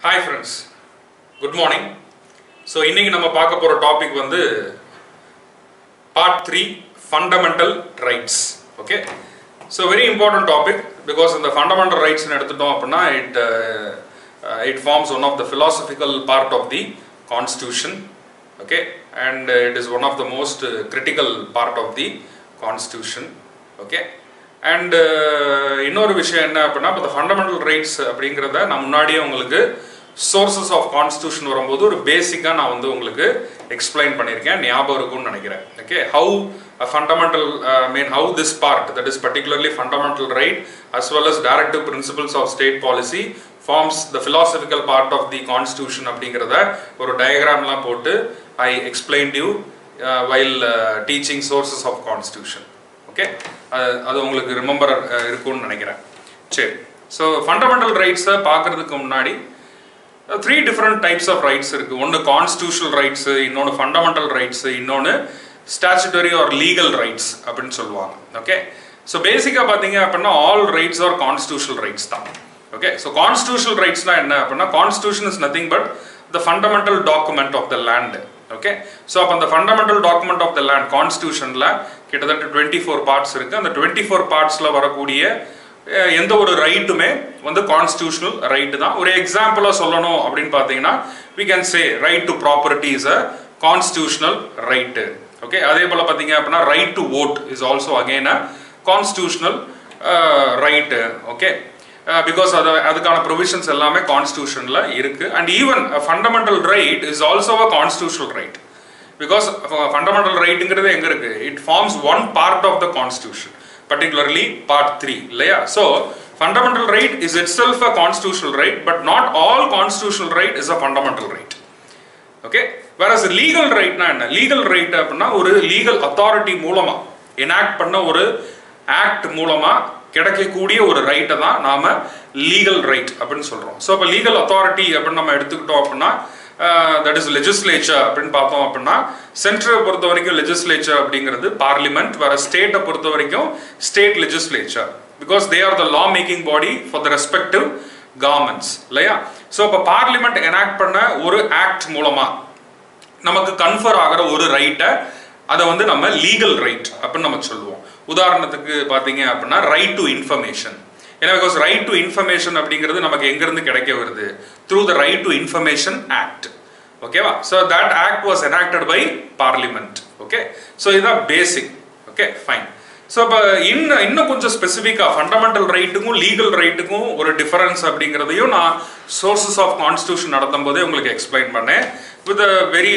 Hi friends good morning so இன்னைக்கு நம்ம பார்க்க போகிற டாபிக் வந்து part three fundamental rights okay so very important topic because இந்த ஃபண்டமெண்டல் ரைட்ஸ்னு எடுத்துட்டோம் அப்படின்னா it it forms one of the philosophical part of the constitution okay and it is one of the most critical part of the constitution okay and இன்னொரு விஷயம் என்ன அப்படின்னா இப்போ இந்த ஃபண்டமெண்டல் ரைட்ஸ் அப்படிங்கிறத நான் முன்னாடியே உங்களுக்கு சோர்சஸ் ஆஃப் கான்ஸ்டியூஷன் வரும்போது ஒரு பேசிக்காக நான் வந்து உங்களுக்கு எக்ஸ்பிளைன் பண்ணியிருக்கேன் ஞாபகம் இருக்கும்னு நினைக்கிறேன் okay how fundamental mean how this part that is particularly fundamental right as well as directive principles of state policy forms the philosophical part of the constitution அப்படிங்கிறத ஒரு டயக்ராம்லாம் போட்டு I explained you while teaching sources of constitution okay அது உங்களுக்கு remember இருக்கும்னு நினைக்கிறேன் சரி so fundamental ரைட்ஸை பார்க்கறதுக்கு முன்னாடி three different types of rights இருக்கு ஒன்று கான்ஸ்டியூஷனல் ரைட்ஸ் இன்னொன்று ஃபண்டமெண்டல் ரைட்ஸ் இன்னொன்று ஸ்டாச்சுட்டரி ஆர் லீகல் ரைட்ஸ் அப்படின்னு சொல்லுவாங்க ஓகே ஸோ பேசிக்காக பார்த்தீங்க அப்படின்னா all rights are constitutional rights தான் ஓகே ஸோ கான்ஸ்டியூஷனல் ரைட்ஸ்னா என்ன அப்படின்னா constitution is nothing but the fundamental document of the land okay so அப்போ அந்த fundamental document of the land கான்ஸ்டியூஷனில் கிட்டத்தட்ட டுவெண்ட்டி ஃபோர் பார்ட்ஸ் இருக்குது அந்த டுவெண்ட்டி ஃபோர் பார்ட்ஸில் வரக்கூடிய அஹ், எந்த ஒரு ரைட்டுமே வந்து கான்ஸ்டியூஷனல் ரைட்டு தான் ஒரு எக்ஸாம்பிளாக சொல்லணும் அப்படின்னு பார்த்தீங்கன்னா we can say right to property is a constitutional right okay அதே போல் பார்த்தீங்க அப்படின்னா right to vote is also again a constitutional right okay because அது அதுக்கான ப்ரொவிஷன்ஸ் எல்லாமே கான்ஸ்டியூஷனில் இருக்கு and even fundamental right is also a constitutional right because fundamental ரைட்டுங்கிறது எங்க இருக்கு it forms one part of the constitution particularly part three இல்லையா so fundamental right is itself a constitutional right but not all constitutional right is a fundamental right okay வேற legal ரைட்னா என்ன legal right அப்படின்னா ஒரு legal authority மூலமா enact பண்ண ஒரு act மூலமா கிடைக்கக்கூடிய ஒரு ரைட்டை தான் நாம லீகல் ரைட் அப்படின்னு சொல்றோம் ஸோ இப்போ லீகல் அத்தாரிட்டி அப்படின்னு நம்ம எடுத்துக்கிட்டோம் அப்படின்னா தட் இஸ் லெஜிஸ்லேச்சர் அப்படின்னு பார்த்தோம் அப்படின்னா சென்ட்ரலை பொறுத்த வரைக்கும் லெஜிஸ்லேச்சர் அப்படிங்கிறது பார்லிமெண்ட் வேற ஸ்டேட்டை பொறுத்த வரைக்கும் state legislature because they are the law making body for the respective governments இல்லையா ஸோ இப்போ பார்லிமெண்ட் எனாக்ட் பண்ண ஒரு ஆக்ட் மூலமா நமக்கு கன்ஃபர் ஆகிற ஒரு ரைட்டை அதை வந்து நம்ம லீகல் ரைட் அப்படின்னு நம்ம சொல்லுவோம் உதாரணத்துக்கு பார்த்தீங்க அப்படின்னா ரைட் டு இன்ஃபர்மேஷன் ஏன்னா பிகாஸ் ரைட் டு இன்ஃபர்மேஷன் அப்படிங்கிறது நமக்கு எங்கேருந்து கிடைக்க வருது through the right to information act ஓகேவா so that act was enacted by parliament okay so இதுதான் பேசிக் ஓகே ஃபைன் ஸோ இப்போ இன்னும் இன்னும் கொஞ்சம் ஸ்பெசிஃபிக்காக ஃபண்டமெண்டல் ரைட்டுக்கும் லீகல் ரைட்டுக்கும் ஒரு டிஃபரன்ஸ் அப்படிங்கிறதையும் நான் சோர்சஸ் ஆஃப் கான்ஸ்டியூஷன் நடத்தும் போதே உங்களுக்கு எக்ஸ்பிளைன் பண்ணேன் with a very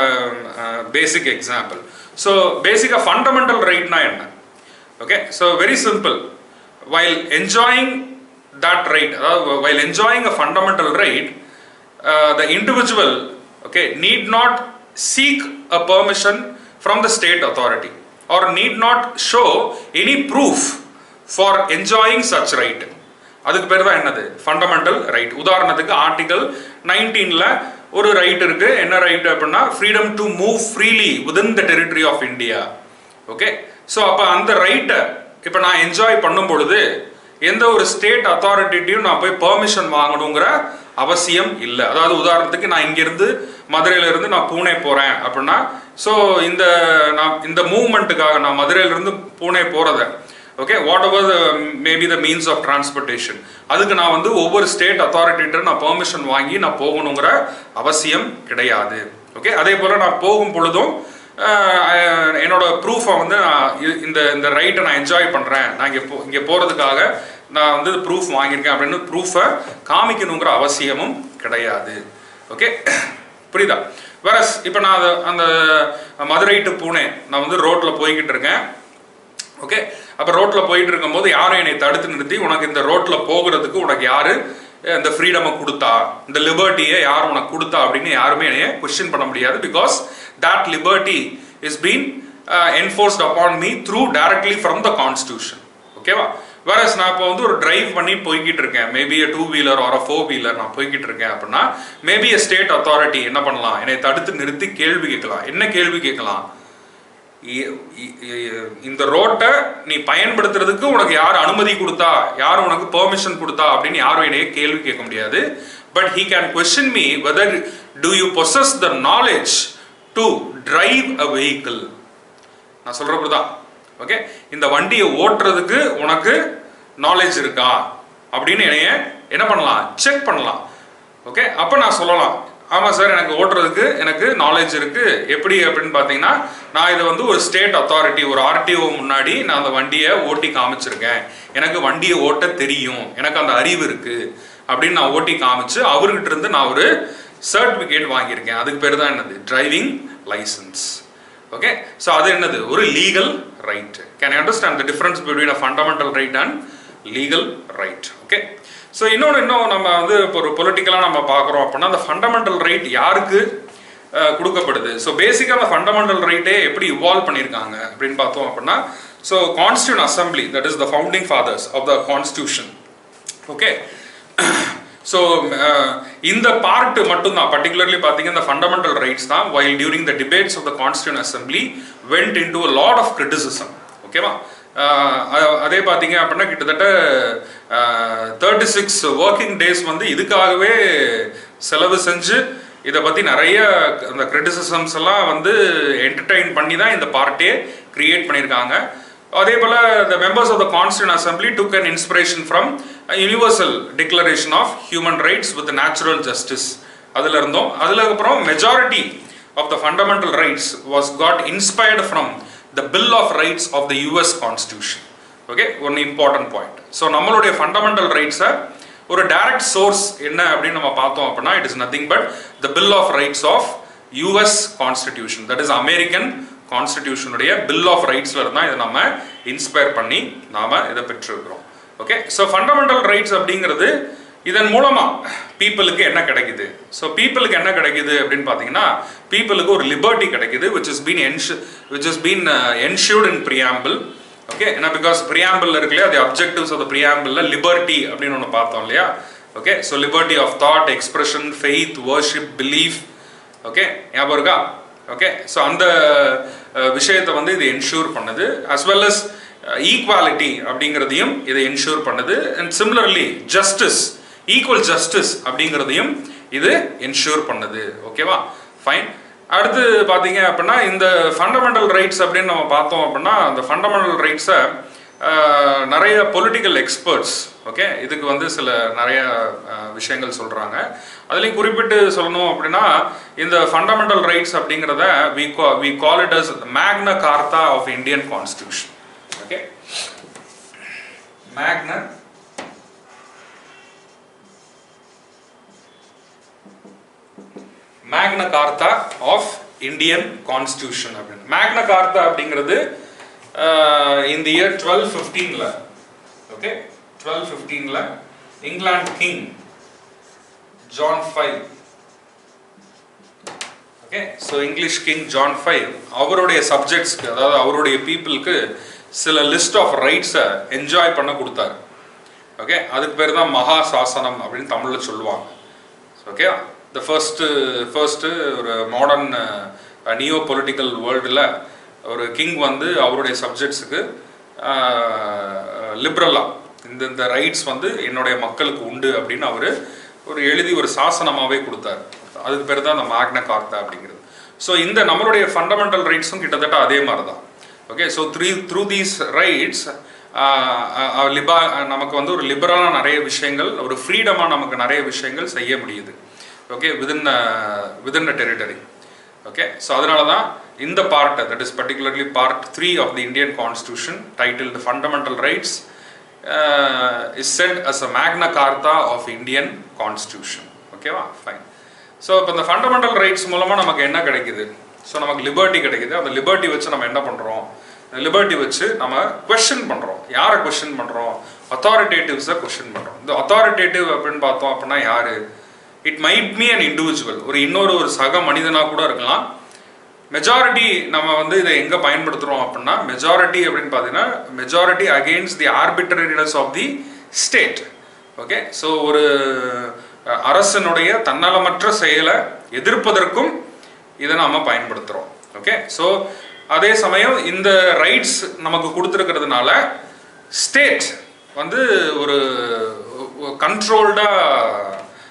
basic example so பேசிக்காக ஃபண்டமெண்டல் ரைட்னா என்ன okay so very simple while enjoying that right அதாவது while enjoying a fundamental right the individual okay need not seek a permission from the state authority or need not show any proof for enjoying such right அதுக்கு பேர் தான் என்னது fundamental right உதாரணத்துக்கு article நைன்டீன்ல ஒரு right இருக்கு என்ன right அப்படின்னா freedom to move freely within the territory of India okay so அப்போ அந்த ரைட்டை இப்போ நான் என்ஜாய் பண்ணும் பொழுது எந்த ஒரு ஸ்டேட் அத்தாரிட்டியும் நான் போய் பெர்மிஷன் வாங்கணுங்கிற அவசியம் இல்லை அதாவது உதாரணத்துக்கு நான் இங்கிருந்து மதுரையில இருந்து நான் பூனே போறேன் அப்படின்னா ஸோ இந்த நான் இந்த மூவ்மெண்ட்டுக்காக நான் மதுரையில இருந்து பூனே போறத okay whatever maybe the means of transportation அதுக்கு நான் வந்து ஒவ்வொரு ஸ்டேட் அத்தாரிட்டிகிட்ட நான் பெர்மிஷன் வாங்கி நான் போகணுங்கிற அவசியம் கிடையாது ஓகே அதே போல நான் போகும் பொழுதும் ஆஹ், என்னோட ப்ரூஃபை வந்து நான் இ- இந்த இந்த ரைட்டை நான் என்ஜாய் பண்ணுறேன் நான் இங்கே போ இங்கே போகிறதுக்காக நான் வந்து ப்ரூஃப் வாங்கியிருக்கேன் அப்படின்னு ப்ரூஃபை காமிக்கணுங்கிற அவசியமும் கிடையாது ஓகே புரியுதா வேற இப்போ நான் அது- அந்த மதுரை டு பூனே நான் வந்து ரோட்டில் போய்கிட்டு இருக்கேன் ஓகே அப்போ ரோட்டில் போயிட்டு இருக்கும்போது யாரும் என்னை தடுத்து நிறுத்தி உனக்கு இந்த ரோட்டில் போகிறதுக்கு உனக்கு யாரு அஹ், இந்த ஃப்ரீடமை கொடுத்தா இந்த லிபர்ட்டியை யார் உனக்கு கொடுத்தா அப்படின்னு யாருமே என்னைய கொஸ்டின் பண்ண முடியாது because that liberty is been enforced upon me through directly from the constitution ஓகேவா வேற நான் இப்போ வந்து ஒரு டிரைவ் பண்ணி போய்கிட்டு இருக்கேன் maybe two wheeler or four wheeler நான் போய்கிட்டு இருக்கேன் அப்படின்னா மேபி a ஸ்டேட் அத்தாரிட்டி என்ன பண்ணலாம் என்னை தடுத்து நிறுத்தி கேள்வி கேட்கலாம் என்ன கேள்வி கேட்கலாம் இ- இ- இ- இந்த ரோட்டை நீ பயன்படுத்துறதுக்கு உனக்கு யார் அனுமதி கொடுத்தா யார் உனக்கு பெர்மிஷன் கொடுத்தா அப்படின்னு யாரும் என்னைய கேள்வி கேட்க முடியாது but he can question me whether do you possess the knowledge to drive a vehicle நான் சொல்றது தான் ஓகே இந்த வண்டியை ஓட்டுறதுக்கு உனக்கு நாலேஜ் இருக்கா அப்படின்னு என்னைய என்ன பண்ணலாம் செக் பண்ணலாம் ஓகே அப்போ நான் சொல்லலாம் ஆமாம் சார் எனக்கு ஓட்டுறதுக்கு எனக்கு நாலேஜ் இருக்கு எப்படி அப்படின்னு பார்த்தீங்கன்னா நான் இதை வந்து ஒரு ஸ்டேட் அத்தாரிட்டி ஒரு ஆர்டிஓ முன்னாடி நான் அந்த வண்டியை ஓட்டி காமிச்சிருக்கேன் எனக்கு வண்டியை ஓட்ட தெரியும் எனக்கு அந்த அறிவு இருக்கு அப்படின்னு நான் ஓட்டி காமிச்சு அவர்கிட்ட இருந்து நான் ஒரு சர்டிஃபிகேட் வாங்கியிருக்கேன் அதுக்கு பேர் தான் என்னது டிரைவிங் லைசன்ஸ் ஓகே ஸோ அது என்னது ஒரு legal right can understand the difference between a fundamental right and legal right okay so இன்னொன்று இன்னும் நம்ம வந்து இப்போ ஒரு பொலிட்டிக்கலாக நம்ம பார்க்குறோம் அப்படின்னா அந்த ஃபண்டமெண்டல் ரைட் யாருக்கு அஹ், கொடுக்கப்படுது ஸோ பேசிக்காக அந்த ஃபண்டமெண்டல் ரைட்டே எப்படி இவால்வ் பண்ணியிருக்காங்க அப்படின்னு பார்த்தோம் அப்படின்னா so constituent assembly that is the founding fathers of the constitution okay so இந்த பார்ட் மட்டும்தான் பர்டிகுலர்லி பார்த்தீங்கன்னா இந்த ஃபண்டமெண்டல் ரைட்ஸ் தான் while during the debates of the constituent assembly went into lot of criticism ஓகேவா அதே பார்த்தீங்க அப்படின்னா கிட்டத்தட்ட தேர்ட்டி சிக்ஸ் ஒர்க்கிங் டேஸ் வந்து இதுக்காகவே செலவு செஞ்சு இதை பற்றி நிறைய அந்த கிரிட்டிசிசம்ஸ் எல்லாம் வந்து என்டர்டைன் பண்ணி தான் இந்த பார்ட்டே கிரியேட் பண்ணியிருக்காங்க அதே போல the members of the constituent assembly took an inspiration from a universal declaration of human rights with natural justice அதுல இருந்தோம் அதுல அப்புறம் majority of the fundamental rights was got inspired from the bill of rights of the US constitution okay one important point so நம்மளுடைய fundamental ரைட்ஸை ஒரு direct source என்ன அப்படின்னு நம்ம பார்த்தோம் அப்படின்னா it is nothing but the bill of rights of US constitution that is American கான்ஸ்டிடியூஷனுடைய bill of ரைட்ஸ்ல இருந்தா இதை நம்ம இன்ஸ்பயர் பண்ணி நாம இதை பெற்றிருக்கிறோம் ஓகே ஸோ ஃபண்டமெண்டல் ரைட்ஸ் அப்படிங்கிறது இதன் மூலமா பீப்புளுக்கு என்ன கிடைக்குது ஸோ பீப்புளுக்கு என்ன கிடைக்குது அப்படின்னு பார்த்தீங்கன்னா பீப்புளுக்கு ஒரு லிபர்ட்டி கிடைக்குது which is been ensure which is been ensured in preamble okay ஏன்னா பிகாஸ் ப்ரியாம்பிள் இருக்கு இல்லையா அது அப்ஜெக்டிவ்ஸ் ஆஃப் ப்ரியாம்பிள்ல லிபர்ட்டி அப்படின்னு ஒன்று பார்த்தோம் இல்லையா okay so liberty of thought expression faith worship belief okay ஞாபகம் இருக்கா ஓகே ஸோ அந்த அஹ், விஷயத்தை வந்து இது என்ஷூர் பண்ணுது as well as ஈக்குவாலிட்டி அப்படிங்கிறதையும் இதை என்ஷூர் பண்ணுது and similarly justice equal justice அப்படிங்கிறதையும் இது என்ஷூர் பண்ணுது ஓகேவா ஃபைன் அடுத்து பார்த்தீங்க அப்படின்னா இந்த ஃபண்டமெண்டல் ரைட்ஸ் அப்படின்னு நம்ம பார்த்தோம் அப்படின்னா அந்த ஃபண்டமெண்டல் ரைட்ஸை நிறைய பொலிட்டிக்கல் எக்ஸ்பர்ட்ஸ் ஓகே இதுக்கு வந்து சில நிறைய அஹ், விஷயங்கள் சொல்கிறாங்க அதுலேயும் குறிப்பிட்டு சொல்லணும் அப்படின்னா இந்த ஃபண்டமெண்டல் ரைட்ஸ் அப்படிங்கிறத we we call it as Magna Carta of Indian constitution okay Magna Magna Carta of Indian constitution அப்படின்னு மேக்ன கார்த்தா அப்படிங்கிறது இந்த இயர் டுவெல் ஃபிஃப்டீனில் ஓகே டுவெல் ஃபிஃப்டீனில் இங்கிலாந்து king John five okay so English king John five அவருடைய சப்ஜெக்ட்ஸ்க்கு அதாவது அவருடைய பீப்புளுக்கு சில லிஸ்ட் ஆஃப் ரைட்ஸை என்ஜாய் பண்ண கொடுத்தாரு ஓகே அதுக்கு பேர் தான் மகா சாசனம் அப்படின்னு தமிழில் சொல்லுவாங்க ஓகே த ஃபர்ஸ்ட்டு ஃபர்ஸ்ட்டு ஒரு மாடர்ன் நியோ பொலிட்டிக்கல் வேர்ல்டில் ஒரு கிங் வந்து அவருடைய சப்ஜெக்ட்ஸுக்கு லிபரலாக இந்த இந்த ரைட்ஸ் வந்து என்னுடைய மக்களுக்கு உண்டு அப்படின்னு அவர் ஒரு எழுதி ஒரு சாசனமாகவே கொடுத்தாரு அதுக்கு பேர் தான் அந்த மேக்ன கார்த்தா அப்படிங்கிறது ஸோ இந்த நம்மளுடைய ஃபண்டமெண்டல் ரைட்ஸும் கிட்டத்தட்ட அதே மாதிரி தான் okay so three through these rights லிபா நமக்கு வந்து ஒரு லிபரலான நிறைய விஷயங்கள் ஒரு ஃப்ரீடமாக நமக்கு நிறைய விஷயங்கள் செய்ய முடியுது okay within within a territory okay so அதனால தான் இந்த part that is particularly part three of the Indian constitution titled fundamental rights is set as a Magna Carta of Indian constitution ஓகேவா ஃபைன் ஸோ இப்போ இந்த fundamental rights மூலமாக நமக்கு என்ன கிடைக்குது ஸோ நமக்கு லிபர்ட்டி கிடைக்குது அந்த லிபர்ட்டி வச்சு நம்ம என்ன பண்ணுறோம் லிபர்ட்டி வச்சு நம்ம கொஸ்டின் பண்ணுறோம் யாரை கொஸ்டின் பண்ணுறோம் அத்தாரிட்டேட்டிவ்ஸை கொஸ்டின் பண்ணுறோம் இந்த அத்தாரிட்டேட்டிவ் அப்படின்னு பார்த்தோம் அப்படின்னா யாரு it might me an individual ஒரு இன்னொரு ஒரு சக மனிதனாக கூட இருக்கலாம் மெஜாரிட்டி நம்ம வந்து இதை எங்கே பயன்படுத்துகிறோம் அப்படின்னா மெஜாரிட்டி அப்படின்னு பார்த்தீங்கன்னா majority against the arbitrariness of the state okay so ஒரு அஹ், அரசனுடைய தன்னலமற்ற செயலை எதிர்ப்பதற்கும் இதை நாம பயன்படுத்துகிறோம் ஓகே ஸோ அதே சமயம் இந்த ரைட்ஸ் நமக்கு கொடுத்துருக்கிறதுனால ஸ்டேட் வந்து ஒரு கண்ட்ரோல்டாக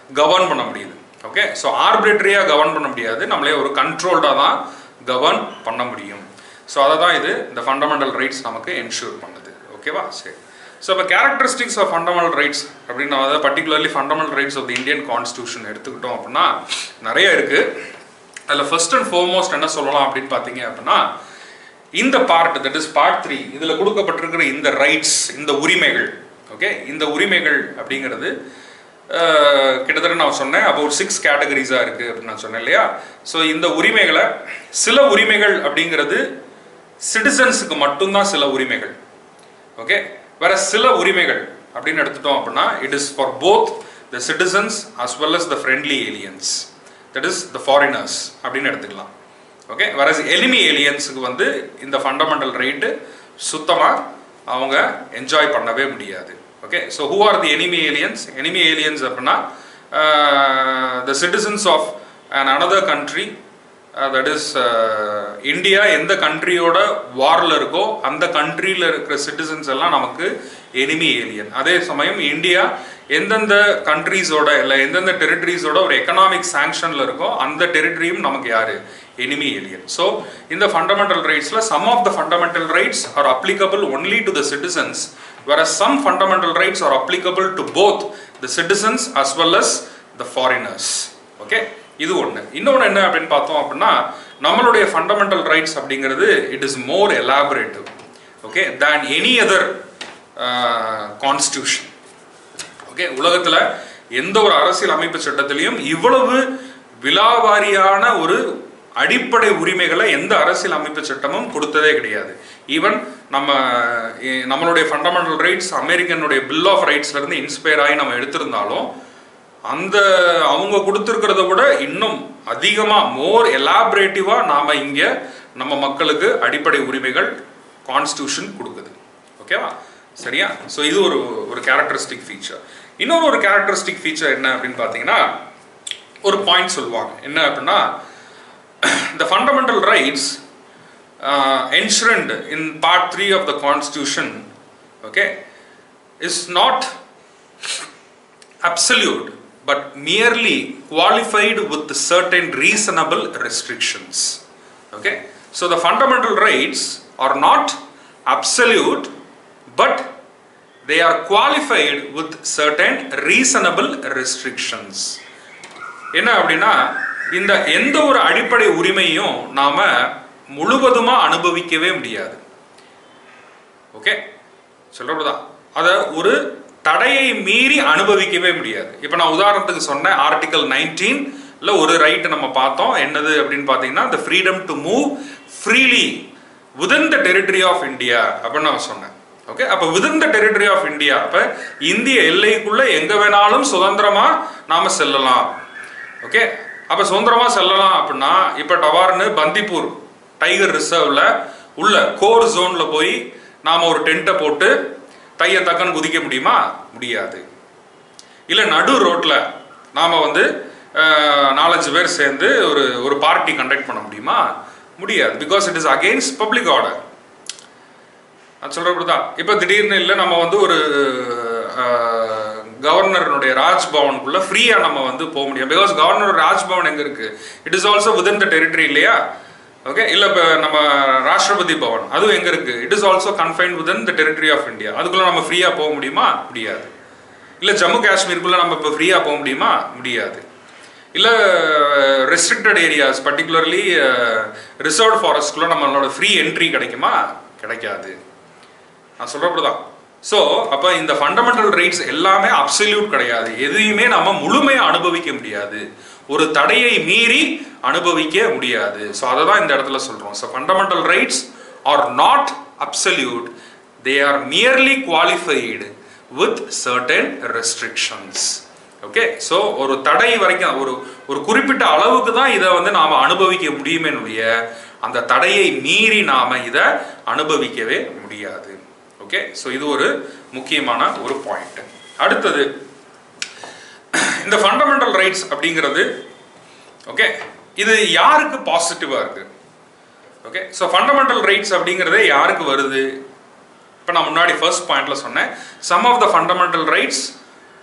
கவர்ன் பண்ண முடியுது ஓகே ஸோ ஆர்பிட்ரியாக கவர்ன் பண்ண முடியாது நம்மளே ஒரு கண்ட்ரோல்டாக தான் கவர்ன் பண்ண முடியும் ஸோ அதை தான் இது இந்த ஃபண்டமெண்டல் ரைட்ஸ் நமக்கு என்ஷூர் பண்ணுது ஓகேவா சரி ஸோ இப்போ கேரக்டரிஸ்டிக்ஸ் ஆஃப் ஃபண்டமெண்டல் ரைட்ஸ் அப்படின்னு அதாவது particularly fundamental rights of the Indian constitution எடுத்துக்கிட்டோம் அப்படின்னா நிறைய இருக்குது அதில் ஃபர்ஸ்ட் அண்ட் ஃபோர்மோஸ்ட் என்ன சொல்லலாம் அப்படின்னு பார்த்தீங்க அப்படின்னா இந்த part that is part three இதில் கொடுக்கப்பட்டிருக்கிற இந்த ரைட்ஸ் இந்த உரிமைகள் ஓகே இந்த உரிமைகள் அப்படிங்கிறது அஹ், கிட்டத்தட்ட நான் சொன்னேன் அபவுட் சிக்ஸ் கேட்டகரிஸாக இருக்குது அப்படின்னு நான் சொன்னேன் இல்லையா ஸோ இந்த உரிமைகளை சில உரிமைகள் அப்படிங்கிறது சிட்டிசன்ஸுக்கு மட்டும்தான் சில உரிமைகள் ஓகே வேற சில உரிமைகள் அப்படின்னு எடுத்துட்டோம் அப்படின்னா it is for both the citizens as well as the friendly aliens that is the foreigners அப்படின்னு எடுத்துக்கலாம் ஓகே வேற எலிமி ஏலியன்ஸுக்கு வந்து இந்த ஃபண்டமெண்டல் ரைட்டு சுத்தமாக அவங்க என்ஜாய் பண்ணவே முடியாது okay so who are the enemy aliens enemy aliens அப்படின்னா the citizens of and another country that is India எந்த கண்ட்ரியோட வாரில் இருக்கோ அந்த கண்ட்ரியில் இருக்கிற சிட்டிசன்ஸ் எல்லாம் நமக்கு எனிமி ஏலியன் அதே சமயம் இந்தியா எந்தெந்த கண்ட்ரீஸோட இல்லை எந்தெந்த டெரிட்டரிஸோட ஒரு எக்கனாமிக் சாங்ஷனில் இருக்கோ அந்த டெரிட்டரியும் நமக்கு யாரு எனிமி ஏலியன் ஸோ இந்த ஃபண்டமெண்டல் ரைட்ஸில் some of the fundamental rights are applicable only to the citizens whereas some fundamental rights are applicable to both the citizens as well as the foreigners okay இது ஒன்று இன்னொன்று என்ன அப்படின்னு பார்த்தோம் அப்படின்னா நம்மளுடைய ஃபண்டமெண்டல் ரைட்ஸ் அப்படிங்கிறது it is more elaborative okay then any other constitution okay உலகத்தில் எந்த ஒரு அரசியல் அமைப்பு சட்டத்திலையும் இவ்வளவு விலாவாரியான ஒரு அடிப்படை உரிமைகளை எந்த அரசியல் அமைப்பு சட்டமும் கொடுத்ததே கிடையாது ஈவன் நம்ம எ- நம்மளுடைய ஃபண்டமெண்டல் ரைட்ஸ் அமெரிக்கனுடைய பில் ஆஃப் ரைட்ஸ்ல இருந்து இன்ஸ்பயர் ஆகி நம்ம எடுத்திருந்தாலும் அந்த அவங்க கொடுத்துருக்கிறத விட இன்னும் அதிகமாக மோர் எலாபரேட்டிவாக நாம் இங்கே நம்ம மக்களுக்கு அடிப்படை உரிமைகள் கான்ஸ்டியூஷன் கொடுக்குது ஓகேவா சரியா ஸோ இது ஒரு ஒரு கேரக்டரிஸ்டிக் ஃபீச்சர் இன்னொரு ஒரு கேரக்டரிஸ்டிக் ஃபீச்சர் என்ன அப்படின்னு பார்த்தீங்கன்னா ஒரு பாயிண்ட் சொல்லுவாங்க என்ன அப்படின்னா the fundamental rights uh, enshrined in part 3 of the constitution okay is not absolute but merely qualified with certain reasonable restrictions okay so the fundamental rights are not absolute but they are qualified with certain reasonable restrictions என்ன அப்படின்னா இந்த எந்த ஒரு அடிப்படை உரிமையும் நாம முழுவதுமா அனுபவிக்கவே முடியாது ஓகே சொல்றதா அத ஒரு தடையை மீறி அனுபவிக்கவே முடியாது இப்போ நான் உதாரணத்துக்கு சொன்னேன் ஆர்டிகல் நைன்டீன்ல ஒரு ரைட் நம்ம பார்த்தோம் என்னது அப்படின்னு பார்த்தீங்கன்னா the freedom to move freely within the territory of India அப்படின்னு நான் சொன்னேன் ஓகே அப்ப within the territory of India அப்ப இந்திய எல்லைக்குள்ள எங்க வேணாலும் சுதந்திரமா நாம செல்லலாம் ஓகே அப்ப சுதந்திரமா செல்லலாம் அப்படின்னா இப்ப டவார்னு பந்திப்பூர் டைகர் ரிசர்வ்ல உள்ள கோர் ஜோன்ல போய் நாம ஒரு டென்ட்டை போட்டு தைய தக்கன்னு குதிக்க முடியுமா முடியாது இல்ல நடு ரோட்ல நாம வந்து அஹ், நாலஞ்சு பேர் சேர்ந்து ஒரு ஒரு பார்ட்டி கண்டக்ட் பண்ண முடியுமா முடியாது because it is against public order நான் சொல்றது தான் இப்போ திடீர்னு இல்லை நம்ம வந்து ஒரு அஹ், கவர்னருடைய ராஜ்பவனுக்குள்ள ஃப்ரீயா நம்ம வந்து போக முடியும் பிகாஸ் கவர்னர் ராஜ்பவன் எங்க இருக்கு it is also within the territory இல்லையா ஓகே இல்ல இப்போ நம்ம ராஷ்டிரபதி பவன் அதுவும் எங்க இருக்கு it is also confined within the territory of India அதுக்குள்ள நம்ம ஃப்ரீயா போக முடியுமா முடியாது இல்ல ஜம்மு காஷ்மீருக்குள்ள நம்ம இப்போ ஃப்ரீயா போக முடியுமா முடியாது இல்ல ரெஸ்ட்ரிக்டட் ஏரியாஸ் பர்டிகுலர்லி ரிசர்வ் ஃபாரஸ்ட்குள்ள நம்மளோட ஃப்ரீ என்ட்ரி கிடைக்குமா கிடைக்காது நான் சொல்றப்பதான் ஸோ அப்போ இந்த ஃபண்டமெண்டல் ரைட்ஸ் எல்லாமே அப்சல்யூட் கிடையாது எதையுமே நம்ம முழுமையாக அனுபவிக்க முடியாது ஒரு தடையை மீறி அனுபவிக்க முடியாது ஸோ அதை தான் இந்த இடத்துல சொல்கிறோம் so fundamental rights are not absolute they are merely qualified with certain restrictions okay so ஒரு தடை வரைக்கும் ஒரு ஒரு குறிப்பிட்ட அளவுக்கு தான் இதை வந்து நாம் அனுபவிக்க முடியுமே ஒழிய அந்த தடையை மீறி நாம் இதை அனுபவிக்கவே முடியாது ஓகே ஸோ இது ஒரு முக்கியமான ஒரு பாயிண்ட் அடுத்தது இந்த ஃபண்டமெண்டல் ரைட்ஸ் அப்படிங்கிறது ஓகே இது யாருக்கு பாசிட்டிவா இருக்கு ஓகே ஸோ ஃபண்டமெண்டல் ரைட்ஸ் அப்படிங்கிறதே யாருக்கு வருது இப்போ நான் முன்னாடி ஃபர்ஸ்ட் பாயிண்ட்ல சொன்னேன் some of the fundamental rights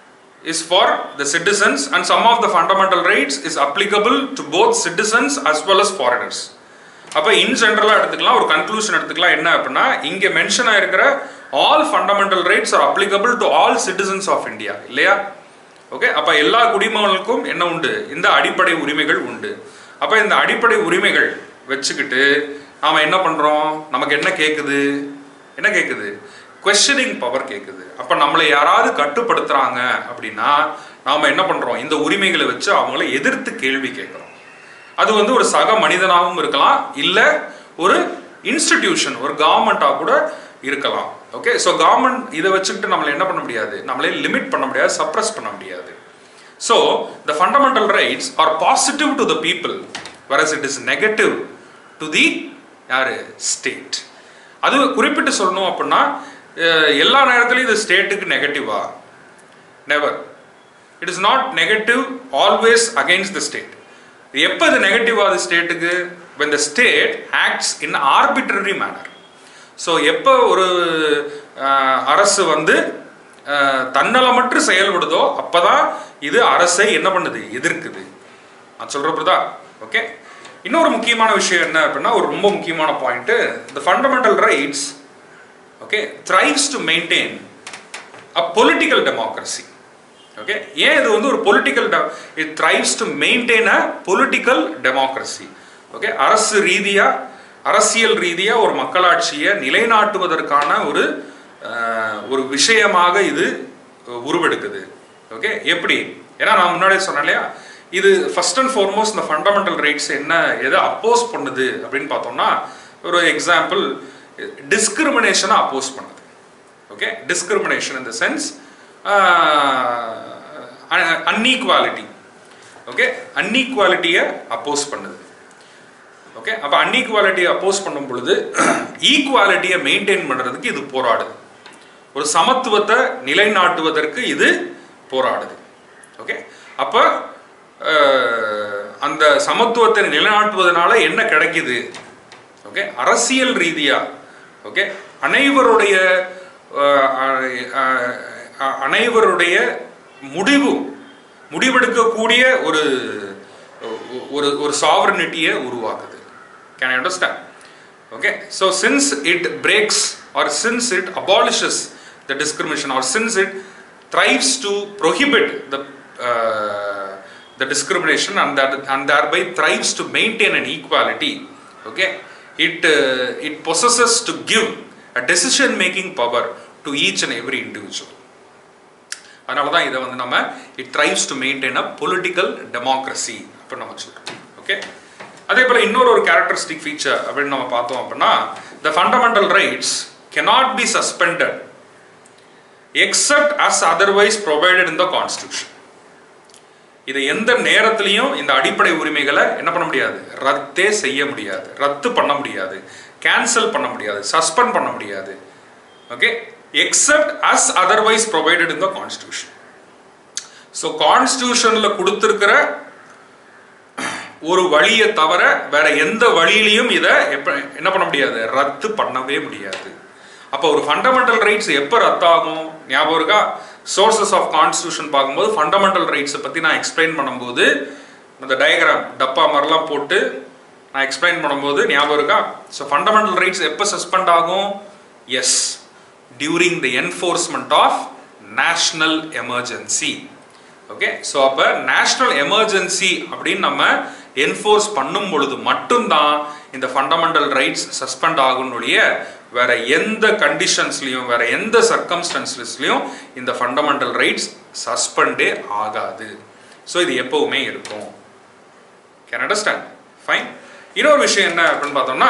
is for the citizens and some of the fundamental rights is applicable to both citizens as well as foreigners அப்போ இன் ஜென்ரலாக எடுத்துக்கலாம் ஒரு கன்க்ளூஷன் எடுத்துக்கலாம் என்ன அப்படின்னா இங்கே மென்ஷன் ஆயிருக்கிற all fundamental rights are applicable to all citizens of India இல்லையா ஓகே அப்போ எல்லா குடிமகனுக்கும் என்ன உண்டு இந்த அடிப்படை உரிமைகள் உண்டு அப்போ இந்த அடிப்படை உரிமைகள் வச்சுக்கிட்டு நாம என்ன பண்றோம் நமக்கு என்ன கேட்குது என்ன கேட்குது கொஸ்டினிங் பவர் கேட்குது அப்போ நம்மளை யாராவது கட்டுப்படுத்துறாங்க அப்படின்னா நாம என்ன பண்றோம் இந்த உரிமைகளை வச்சு அவங்கள எதிர்த்து கேள்வி கேட்குறோம் அது வந்து ஒரு சக மனிதனாகவும் இருக்கலாம் இல்லை ஒரு இன்ஸ்டிடியூஷன் ஒரு கவர்மெண்ட்டாக கூட இருக்கலாம் ஓகே ஸோ கவர்மெண்ட் இதை வச்சுக்கிட்டு நம்மளை என்ன பண்ண முடியாது நம்மளே லிமிட் பண்ண முடியாது சப்ரஸ் பண்ண முடியாது so the fundamental rights are positive to the people whereas it is negative to the யாரு ஸ்டேட் அது குறிப்பிட்டு சொல்லணும் அப்படின்னா அஹ், எல்லா நேரத்துலையும் இது ஸ்டேட்டுக்கு நெகட்டிவா never it is not negative always against the state எப்போ இது நெகட்டிவ் ஆகுது ஸ்டேட்டுக்கு when the state acts in arbitrary manner so எப்போ ஒரு அஹ், அரசு வந்து அஹ், தன்னலமற்று செயல்படுதோ அப்பதான் இது அரசை என்ன பண்ணுது எதிர்க்குது நான் சொல்றப்பதா ஓகே இன்னொரு முக்கியமான விஷயம் என்ன அப்படின்னா ஒரு ரொம்ப முக்கியமான point the fundamental rights okay thrives to maintain a political democracy okay ஏன் இது வந்து ஒரு political it thrives to maintain a political democracy okay அரசு ரீதியா அரசியல் ரீதியா ஒரு மக்களாட்சியை நிலைநாட்டுவதற்கான ஒரு அஹ், ஒரு விஷயமாக இது உருவெடுக்குது ஓகே எப்படி ஏன்னா நான் முன்னாடியே சொன்னேன் இல்லையா இது ஃபர்ஸ்ட் அண்ட் ஃபார்மோஸ்ட் இந்த ஃபண்டமெண்டல் ரைட்ஸ் என்ன எதை அப்போஸ் பண்ணுது அப்படின்னு பார்த்தோம்னா ஒரு எக்ஸாம்பிள் டிஸ்கிரிமினேஷனை அப்போஸ் பண்ணுது okay discrimination in the sense inequality okay அன்ஈக்வாலிட்டியை அப்போஸ் பண்ணுது ஓகே அப்போ அன்ஈக்வாலிட்டியை அப்போஸ் பண்ணும் பொழுது ஈக்குவாலிட்டியை மெயின்டைன் பண்ணுறதுக்கு இது போராடுது ஒரு சமத்துவத்தை நிலைநாட்டுவதற்கு இது போராடுது ஓகே அப்போ அந்த சமத்துவத்தை நிலைநாட்டுவதனால என்ன கிடைக்குது ஓகே அரசியல் ரீதியா ஓகே அனைவருடைய அஹ், அஹ், அஹ், அனைவருடைய முடிவு முடிவெடுக்கக்கூடிய ஒரு ஒரு ஒரு சாவரனிட்டியை உருவாக்குது can I understand okay so since it breaks or since it abolishes the discrimination or since it thrives to prohibit the uh, the discrimination and that and thereby thrives to maintain an equality okay it uh, it possesses to give a decision making power to each and every individual அதனால தான் இதை வந்து நம்ம it thrives to maintain a political democracy அப்படின்னு நம்ம சொல்றோம் okay அதே போல இன்னொரு ஒரு கேரக்டரிஸ்டிக் ஃபீச்சர் அப்படின்னு நம்ம பார்த்தோம் அப்படின்னா the fundamental rights cannot be suspended except as otherwise provided in the constitution இதை எந்த நேரத்திலையும் இந்த அடிப்படை உரிமைகளை என்ன பண்ண முடியாது ரத்தே செய்ய முடியாது ரத்து பண்ண முடியாது கேன்சல் பண்ண முடியாது சஸ்பெண்ட் பண்ண முடியாது okay except as otherwise provided in the constitution so கான்ஸ்டியூஷனில் கொடுத்துருக்கிற ஒரு வழியை தவிர வேற எந்த வழியிலையும் இதை எப்ப என்ன பண்ண முடியாது ரத்து பண்ணவே முடியாது அப்போ ஒரு ஃபண்டமெண்டல் ரைட்ஸ் எப்போ ரத்தாகும் ஞாபகம் இருக்கா சோர்சஸ் ஆஃப் கான்ஸ்டியூஷன் பார்க்கும்போது ஃபண்டமெண்டல் ரைட்ஸை பற்றி நான் எக்ஸ்பிளைன் பண்ணும்போது அந்த டயக்ராம் டப்பா மாதிரிலாம் போட்டு நான் எக்ஸ்பிளைன் பண்ணும்போது ஞாபகம் இருக்கா ஸோ ஃபண்டமெண்டல் ரைட்ஸ் எப்போ சஸ்பெண்ட் ஆகும் yes during the enforcement of national emergency okay so அப்போ நேஷ்னல் எமர்ஜென்சி அப்படின்னு நம்ம என்ஃபோர்ஸ் பண்ணும் பொழுது மட்டும்தான் இந்த ஃபண்டமெண்டல் ரைட்ஸ் சஸ்பெண்ட் ஆகும்னுடைய வேற எந்த கண்டிஷன்ஸ்லையும் வேற எந்த சர்க்கம்ஸ்டன்ஸ்லையும் இந்த ஃபண்டமெண்டல் ரைட்ஸ் சஸ்பெண்டே ஆகாது ஸோ இது எப்பவுமே இருக்கும் கேன் அண்டர்ஸ்டாண்ட் ஃபைன் இன்னொரு விஷயம் என்ன அப்படின்னு பார்த்தோம்னா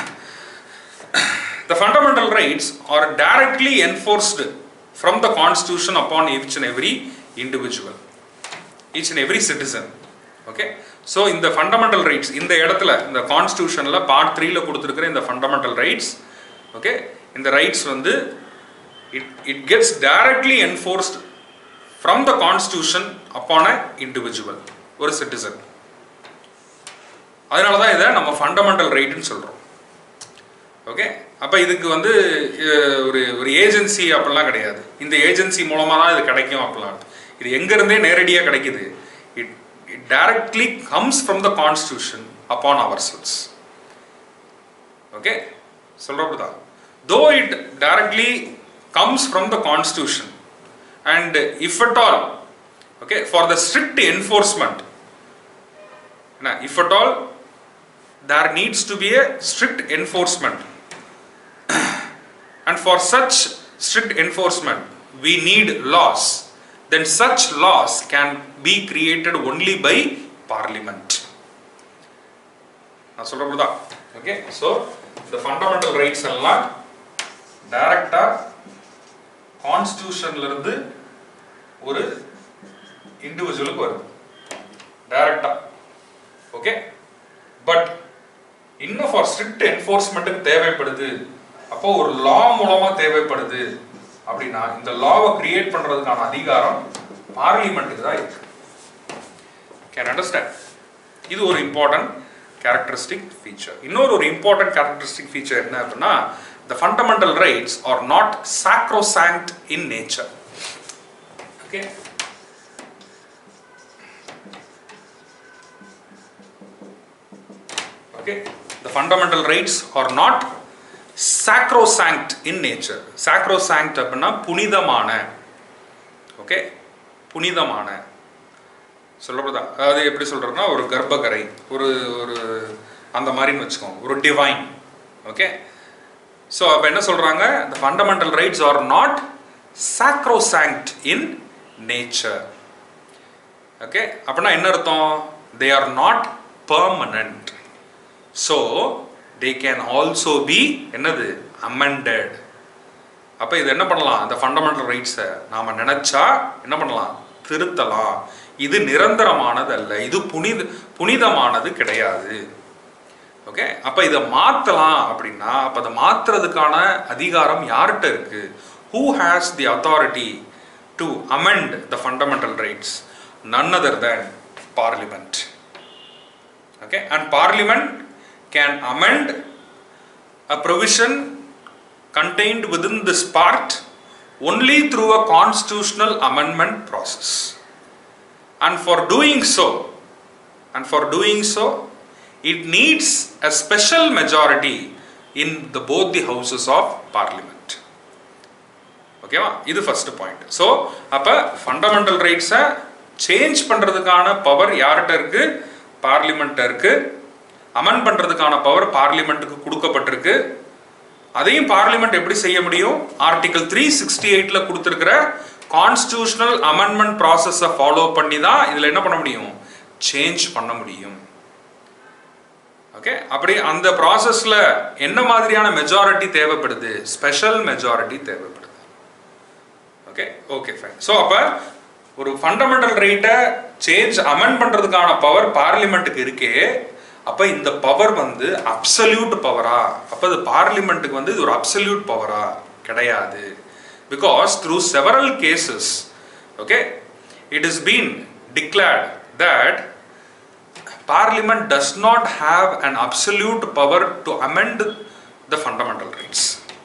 the fundamental rights are directly enforced from the constitution upon each and every individual each and every citizen okay so இந்த ஃபண்டமெண்டல் ரைட்ஸ் இந்த இடத்துல இந்த கான்ஸ்டியூஷனில் பார்ட் த்ரீல கொடுத்துருக்கிற இந்த ஃபண்டமெண்டல் ரைட்ஸ் ஓகே இந்த ரைட்ஸ் வந்து it it gets directly enforced from the constitution upon a individual ஒரு சிட்டிசன் அதனால தான் இதை நம்ம ஃபண்டமெண்டல் ரைட்னு சொல்கிறோம் ஓகே அப்போ இதுக்கு வந்து அஹ், ஒரு ஒரு ஏஜென்சி அப்படிலாம் கிடையாது இந்த ஏஜென்சி மூலமாக தான் இது கிடைக்கும் அப்படிலாம் இது எங்கிருந்தே நேரடியாக கிடைக்குது it it directly comes from the constitution upon ourselves okay சொல்கிறப்பதான் though it directly comes from the constitution and if at all okay for the strict enforcement என்ன if at all there needs to be a strict enforcement and for such strict enforcement we need laws then such laws can be created only by parliament நான் சொல்றது தான் okay so இந்த fundamental rights எல்லாம் டைரக்டா கான்ஸ்டியூஷன்ல இருந்து ஒரு இண்டிவிஜுவலுக்கு வருது டைரக்டா ஓகே பட் இன்னும் ஃபார் ஸ்ட்ரிக்ட் என்ஃபோர்ஸ்மெண்ட்டுக்கு தேவைப்படுது அப்போ ஒரு லா மூலமா தேவைப்படுது அப்படின்னா இந்த லாவை கிரியேட் பண்றதுக்கான அதிகாரம் பார்லிமெண்ட்டுக்கு தான் இருக்கு கேன் அண்டர்ஸ்டாண்ட் இது ஒரு இம்பார்ட்டன்ட் கேரக்டரிஸ்டிக் ஃபீச்சர் இன்னொரு ஒரு இம்பார்ட்டன்ட் கேரக்டரிஸ்டிக் ஃபீச்சர் என்ன அப்படின்னா the fundamental rights are not sacrosanct in nature okay okay the fundamental rights are not sacrosanct in nature sacrosanct அப்படின்னா புனிதமான ஓகே புனிதமான சொல்லப்படுதா அதாவது எப்படி சொல்றதுன்னா ஒரு கர்ப்பகரை ஒரு ஒரு அந்த மாதிரின்னு வச்சுக்கோங்க ஒரு டிவைன் ஓகே ஸோ அப்போ என்ன சொல்றாங்க the fundamental rights are not sacrosanct in nature okay அப்படின்னா என்ன அர்த்தம் they are not permanent so they can also be என்னது amended அப்போ இது என்ன பண்ணலாம் இந்த ஃபண்டமெண்டல் ரைட்ஸை நாம் நினச்சா என்ன பண்ணலாம் திருத்தலாம் இது நிரந்தரமானது அல்ல இது புனித புனிதமானது கிடையாது ஓகே அப்போ இதை மாற்றலாம் அப்படின்னா அப்போ அதை மாற்றுறதுக்கான அதிகாரம் யார்கிட்ட இருக்கு who has the authority to amend the fundamental rights none other than parliament okay and parliament can amend a provision contained within this part only through a constitutional amendment process and for doing so and for doing so it needs a special majority in the both the houses of parliament ஓகேவா இது first point so அப்போ fundamental ரைட்ஸை change பண்ணுறதுக்கான power யார்கிட்ட இருக்கு parliament இருக்கு அமன் பண்ணுறதுக்கான power பார்லிமெண்ட்டுக்கு கொடுக்கப்பட்டிருக்கு அதையும் பார்லிமெண்ட் எப்படி செய்ய முடியும் ஆர்டிகல் த்ரீ சிக்ஸ்டி எயிட்ல கொடுத்துருக்கிற கான்ஸ்டியூஷனல் அமெண்ட்மெண்ட் ப்ராசஸை ஃபாலோ பண்ணி தான் இதில் என்ன பண்ண முடியும் சேஞ்ச் பண்ண முடியும் ஓகே அப்படி அந்த ப்ராசஸில் என்ன மாதிரியான மெஜாரிட்டி தேவைப்படுது ஸ்பெஷல் மெஜாரிட்டி தேவைப்படுது ஓகே ஓகே ஃபைன் ஸோ அப்போ ஒரு ஃபண்டமெண்டல் ரைட்டை சேஞ்ச் அமெண்ட் பண்ணுறதுக்கான பவர் பார்லிமெண்ட்டுக்கு இருக்கே அப்போ இந்த பவர் வந்து அப்சல்யூட் பவரா அப்போ இது பார்லிமெண்ட்டுக்கு வந்து இது ஒரு அப்சல்யூட் பவரா கிடையாது because through several cases okay it is been declared that parliament does not have an absolute power to amend the fundamental rights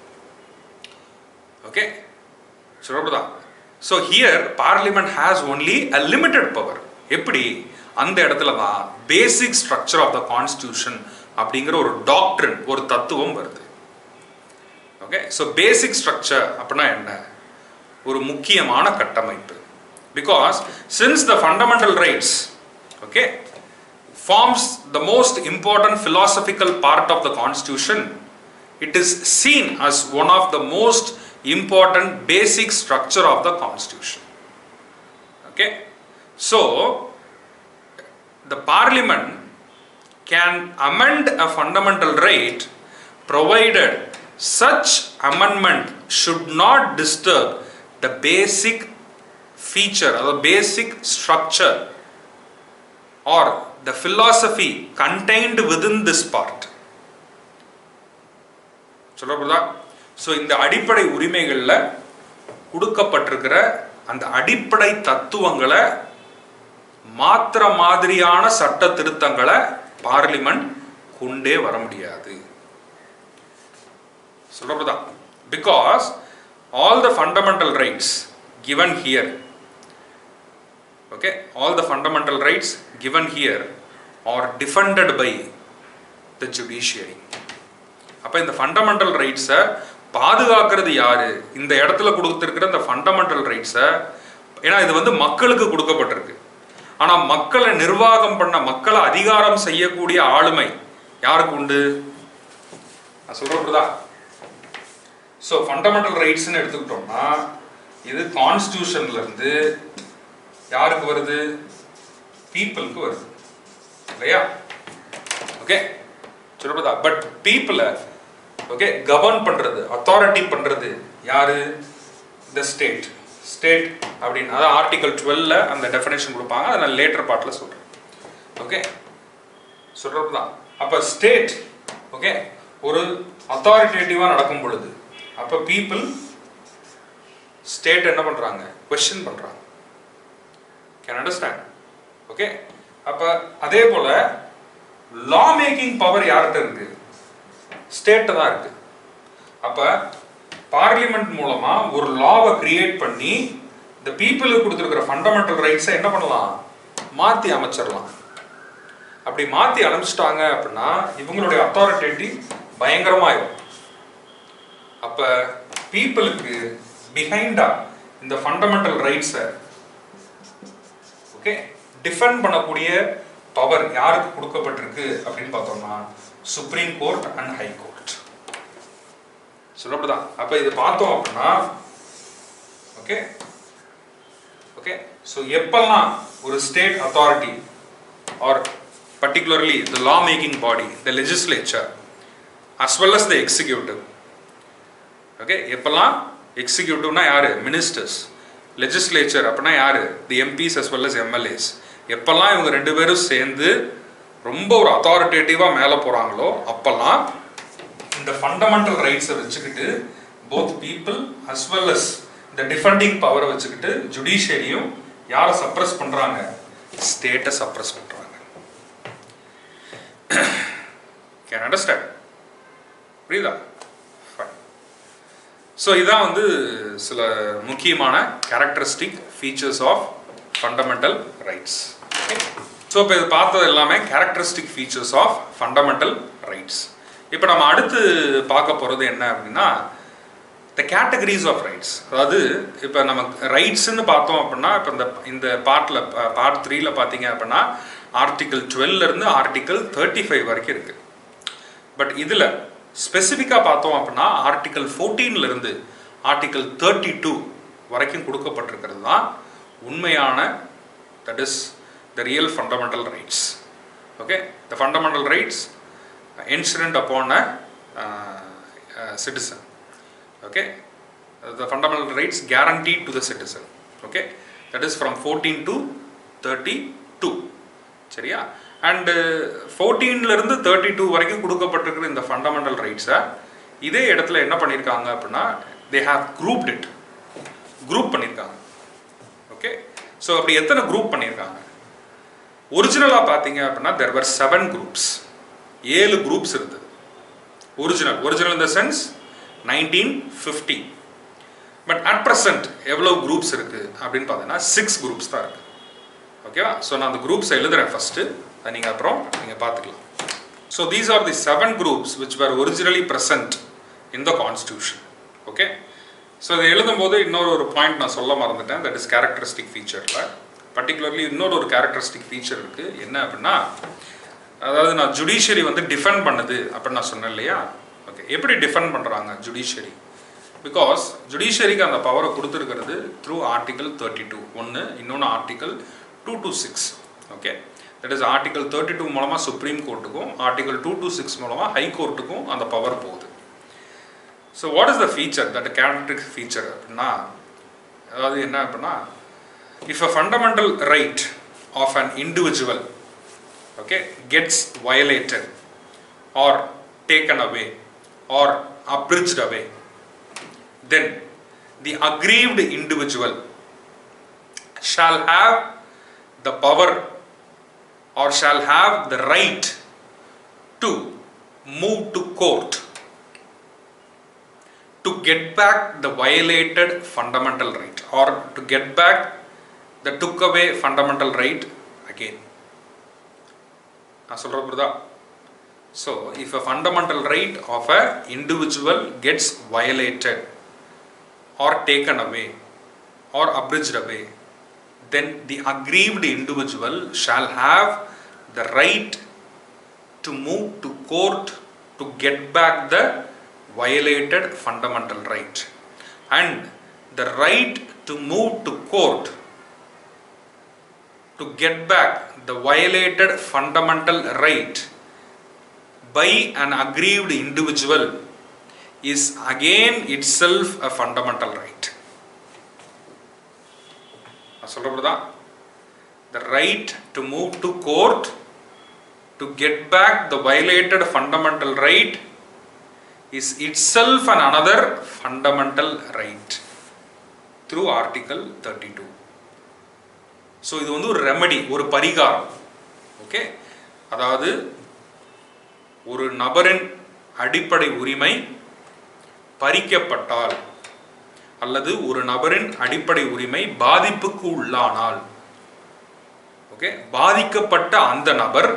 okay சொல்லப்படுதா so here parliament has only a limited power எப்படி அந்த இடத்துல தான் basic structure of the constitution அப்படிங்கிற ஒரு doctor ஒரு தத்துவம் வருது ஓகே ஸோ பேசிக் ஸ்ட்ரக்சர் அப்படின்னா என்ன ஒரு முக்கியமான கட்டமைப்பு because since the fundamental rights okay forms the most important philosophical part of the constitution it is seen as one of the most important basic structure of the constitution okay so the parliament can amend a fundamental right provided such amendment should not disturb the basic feature or the basic structure or the philosophy contained within this part சொல்லப்படுதா so இந்த அடிப்படை உரிமைகளில் கொடுக்கப்பட்டிருக்கிற அந்த அடிப்படை தத்துவங்களை மாத்திர மாதிரியான சட்ட திருத்தங்களை பார்லிமெண்ட் கொண்டே வர முடியாது சொல்லப்படுதா because all the fundamental rights given here okay all the fundamental rights given here are defended by the judiciary அப்ப இந்த ஃபண்டமெண்டல் ரைட்ஸை பாதுகாக்கிறது யாரு இந்த இடத்துல கொடுத்துருக்கிற இந்த ஃபண்டமெண்டல் ரைட்ஸை ஏன்னா இது வந்து மக்களுக்கு கொடுக்கப்பட்டிருக்கு ஆனா மக்களை நிர்வாகம் பண்ண மக்களை அதிகாரம் செய்யக்கூடிய ஆளுமை யாருக்கு உண்டு நான் சொல்றதுதா ஸோ ஃபண்டமெண்டல் ரைட்ஸ்னு எடுத்துக்கிட்டோம்னா இது கான்ஸ்டியூஷன்ல இருந்து யாருக்கு வருது பீப்புளுக்கு வருது இல்லையா ஓகே சொல்றதா பட் பீப்புளை ஓகே கவர்ன் பண்றது அத்தாரிட்டி பண்றது யாரு த ஸ்டேட் ஸ்டேட் அப்படின்னு அதாவது ஆர்டிகல் டுவெல்ல அந்த டெஃபினேஷன் கொடுப்பாங்க அதை நான் லேட்டர் பார்ட்டில் சொல்றேன் ஓகே சொல்றது தான் அப்போ ஸ்டேட் ஓகே ஒரு அத்தாரிட்டேட்டிவாக நடக்கும் பொழுது அப்போ பீப்புள் ஸ்டேட் என்ன பண்றாங்க கொஸ்டின் பண்றாங்க கேன் அண்டர்ஸ்டாண்ட் ஓகே அப்ப அதே போல லா மேக்கிங் பவர் யார்கிட்ட இருக்கு ஸ்டேட் தான் இருக்கு அப்ப பார்லிமெண்ட் மூலமா ஒரு லாவை கிரியேட் பண்ணி இந்த பீப்புளுக்கு கொடுத்துருக்கிற ஃபண்டமெண்டல் ரைட்ஸை என்ன பண்ணலாம் மாத்தி அமைச்சிடலாம் அப்படி மாத்தி அனுப்பிச்சிட்டாங்க அப்படின்னா இவங்களுடைய அத்தாரிட்டேட்டிவ் பயங்கரமாயிரும் அப்ப பீப்புளுக்கு பிஹைண்டா இந்த ஃபண்டமெண்டல் ரைட்ஸை ஓகே டிஃபெண்ட் பண்ணக்கூடிய பவர் யாருக்கு கொடுக்கப்பட்டிருக்கு அப்படின்னு பார்த்தோம்னா supreme court and high court சொல்லப்படுதான் அப்ப இது பார்த்தோம் அப்படின்னா ஓகே ஓகே ஸோ எப்பெல்லாம் ஒரு state authority or particularly the law making body the legislature as well as the executive okay எப்பெல்லாம் எக்ஸிக்யூட்டிவ்னா யாரு மினிஸ்டர்ஸ் லெஜிஸ்லேச்சர் அப்படின்னா யாரு the MPs as well as MLAs எப்பெல்லாம் இவங்க ரெண்டு பேரும் சேர்ந்து ரொம்ப ஒரு அத்தாரிட்டேட்டிவாக மேலே போகிறாங்களோ அப்பெல்லாம் இந்த ஃபண்டமெண்டல் ரைட்ஸை வச்சுக்கிட்டு both people as well as இந்த டிஃபெண்டிங் பவரை வச்சுக்கிட்டு ஜுடிஷியரியும் யாரை சப்ரஸ் பண்ணுறாங்க ஸ்டேட்டை சப்ரஸ் பண்ணுறாங்க கேன் அண்டர்ஸ்டாண்ட் புரியுதா ஃபைன் ஸோ இதான் வந்து சில முக்கியமான characteristic features of fundamental rights so இப்போ இது பார்த்தது எல்லாமே characteristic features of fundamental rights இப்போ நம்ம அடுத்து பார்க்க போகிறது என்ன அப்படின்னா த கேட்டகரிஸ் ஆஃப் ரைட்ஸ் அதாவது இப்போ நம்ம ரைட்ஸ்ன்னு பார்த்தோம் அப்படின்னா இப்போ இந்த இந்த பார்ட்டில் பார்ட் த்ரீல பார்த்தீங்க அப்படின்னா ஆர்டிகல் டுவெல்லேருந்து ஆர்டிகல் தேர்ட்டி ஃபைவ் வரைக்கும் இருக்குது பட் இதில் ஸ்பெசிஃபிக்காக பார்த்தோம் அப்படின்னா ஆர்டிகல் ஃபோர்டீன்லேருந்து ஆர்டிகல் தேர்ட்டி டூ வரைக்கும் கொடுக்கப்பட்டிருக்கிறது தான் உண்மையான that is the real fundamental rights okay the fundamental rights incident upon a citizen okay Uh, the fundamental rights guaranteed to the citizen okay that is from 14 to 32 சரியா and ஃபோர்டீன்லேருந்து thirty two வரைக்கும் கொடுக்கப்பட்டிருக்கிற இந்த fundamental ரைட்ஸை இதே இடத்துல என்ன பண்ணியிருக்காங்க அப்படின்னா they have grouped it group பண்ணியிருக்காங்க ஓகே ஸோ அப்படி எத்தனை குரூப் பண்ணியிருக்காங்க ஒரிஜினலாக பார்த்தீங்க அப்படின்னா தெர் வர் செவன் குரூப்ஸ் ஏழு குரூப்ஸ் இருந்தது ஒரிஜினல் ஒரிஜினல் இந்த sense nineteen fifty but at present எவ்வளோ குரூப்ஸ் இருக்குது அப்படின்னு பார்த்தீங்கன்னா சிக்ஸ் குரூப்ஸ் தான் இருக்குது ஓகேவா ஸோ நான் அந்த குரூப்ஸ் எழுதுறேன் ஃபஸ்ட்டு அதை நீங்கள் அப்புறம் நீங்கள் பார்த்துக்கலாம் so these are the seven groups which were originally present in the constitution okay so இதை எழுதும்போது இன்னொரு ஒரு பாயிண்ட் நான் சொல்ல மறந்துட்டேன் தட் இஸ் கேரக்டரிஸ்டிக் ஃபீச்சரில் பர்டிகுலர்லி இன்னொரு ஒரு கேரக்டரிஸ்டிக் ஃபீச்சர் இருக்குது என்ன அப்படின்னா அதாவது நான் ஜுடிஷியரி வந்து டிஃபெண்ட் பண்ணுது அப்படின்னு நான் சொன்னேன் இல்லையா ஓகே எப்படி டிஃபெண்ட் பண்ணுறாங்க ஜுடிஷியரி பிகாஸ் ஜுடிஷியரிக்கு அந்த பவரை கொடுத்துருக்கிறது த்ரூ ஆர்டிகல் தேர்ட்டி டூ ஒன்று இன்னொன்று article two two six okay that is article thirty two மூலமாக சுப்ரீம் கோர்ட்டுக்கும் ஆர்டிகல் டூ டூ சிக்ஸ் மூலமாக ஹை கோர்ட்டுக்கும் அந்த பவர் போகுது so what is the feature that characteristic feature அப்படின்னா அதாவது என்ன அப்படின்னா if a fundamental right of an individual okay gets violated or taken away or abridged away then the aggrieved individual shall have the power or shall have the right to move to court to get back the violated fundamental right or to get back that took away fundamental right again நான் சொல்றது புரியுதா so if a fundamental right of a individual gets violated or taken away or abridged away then the aggrieved individual shall have the right to move to court to get back the violated fundamental right and the right to move to court to get back the violated fundamental right by an aggrieved individual is again itself a fundamental right நான் சொல்றதுதான் the right to move to court to get back the violated fundamental right is itself an another fundamental right through article 32 so இது வந்து ஒரு remedy ஒரு பரிகாரம் okay அதாவது ஒரு நபரின் அடிப்படை உரிமை பறிக்கப்பட்டால் அல்லது ஒரு நபரின் அடிப்படை உரிமை பாதிப்புக்கு உள்ளானால் ஓகே பாதிக்கப்பட்ட அந்த நபர்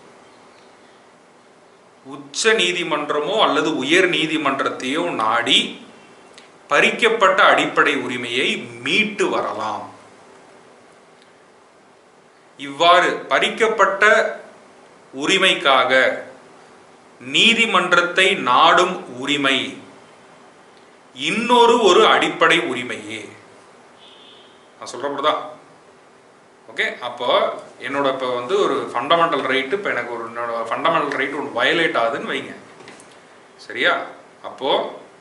உச்ச நீதிமன்றமோ அல்லது உயர் நீதிமன்றத்தையோ நாடி பறிக்கப்பட்ட அடிப்படை உரிமையை மீட்டு வரலாம் இவ்வாறு பறிக்கப்பட்ட உரிமைக்காக நீதிமன்றத்தை நாடும் உரிமை இன்னொரு ஒரு அடிப்படை உரிமையே நான் சொல்றப்படிதா ஓகே அப்போ என்னோட இப்போ வந்து ஒரு ஃபண்டமெண்டல் ரைட்டு இப்போ எனக்கு ஒரு என்னோட ஃபண்டமெண்டல் ரைட் ஒன்று வயலேட் ஆகுதுன்னு வைங்க சரியா அப்போ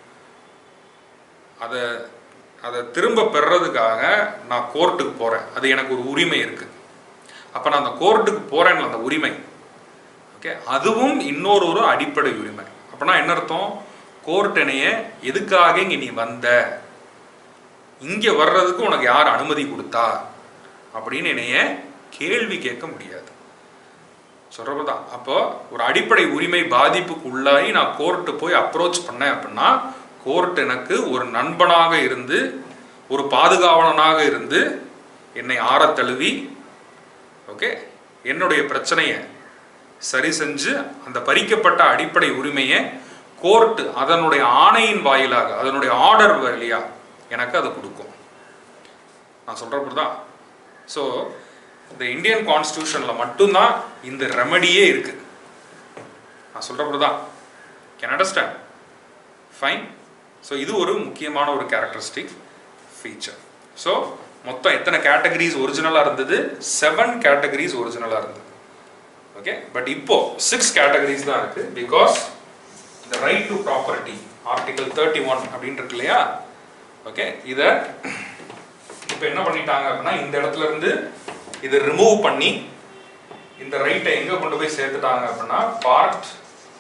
அதை அதை திரும்ப பெறுறதுக்காக நான் கோர்ட்டுக்கு போகிறேன் அது எனக்கு ஒரு உரிமை இருக்குது அப்போ நான் அந்த கோர்ட்டுக்கு போகிறேன்ல அந்த உரிமை ஓகே அதுவும் இன்னொரு ஒரு அடிப்படை உரிமை அப்படின்னா என்ன அர்த்தம் கோர்ட் என்னைய எதுக்காக இங்கே நீ வந்த இங்கே வர்றதுக்கு உனக்கு யார் அனுமதி கொடுத்தா அப்படின்னு என்னைய கேள்வி கேட்க முடியாது சொல்றதுதான் அப்போ ஒரு அடிப்படை உரிமை பாதிப்புக்கு உள்ளாகி நான் கோர்ட்டு போய் அப்ரோச் பண்ணேன் அப்படின்னா கோர்ட் எனக்கு ஒரு நண்பனாக இருந்து ஒரு பாதுகாவலனாக இருந்து என்னை ஆறத் தழுவி ஓகே என்னுடைய பிரச்சனையை சரி செஞ்சு அந்த பறிக்கப்பட்ட அடிப்படை உரிமையை கோர்ட் அதனுடைய ஆணையின் வாயிலாக அதனுடைய ஆர்டர் வழியா எனக்கு அதை கொடுக்கும் நான் சொல்கிறப்படி தான் ஸோ இந்த இந்தியன் கான்ஸ்டியூஷனில் மட்டும்தான் இந்த ரெமடியே இருக்கு நான் சொல்கிறப்படி தான் கேன் அண்டர்ஸ்டாண்ட் ஃபைன் ஸோ இது ஒரு முக்கியமான ஒரு கேரக்டரிஸ்டிக் ஃபீச்சர் ஸோ மொத்தம் எத்தனை கேட்டகரிஸ் ஒரிஜினலாக இருந்தது செவன் கேட்டகரிஸ் ஒரிஜினலாக இருந்தது ஓகே பட் இப்போ சிக்ஸ் கேட்டகரிஸ் தான் இருக்கு பிகாஸ் இந்த right to property article thirty one அப்படின்னு இருக்கு இல்லையா ஓகே இதை இப்போ என்ன பண்ணிட்டாங்க அப்படின்னா இந்த இடத்துல இருந்து இதை ரிமூவ் பண்ணி இந்த ரைட்டை எங்க கொண்டு போய் சேர்த்துட்டாங்க அப்படின்னா பார்ட்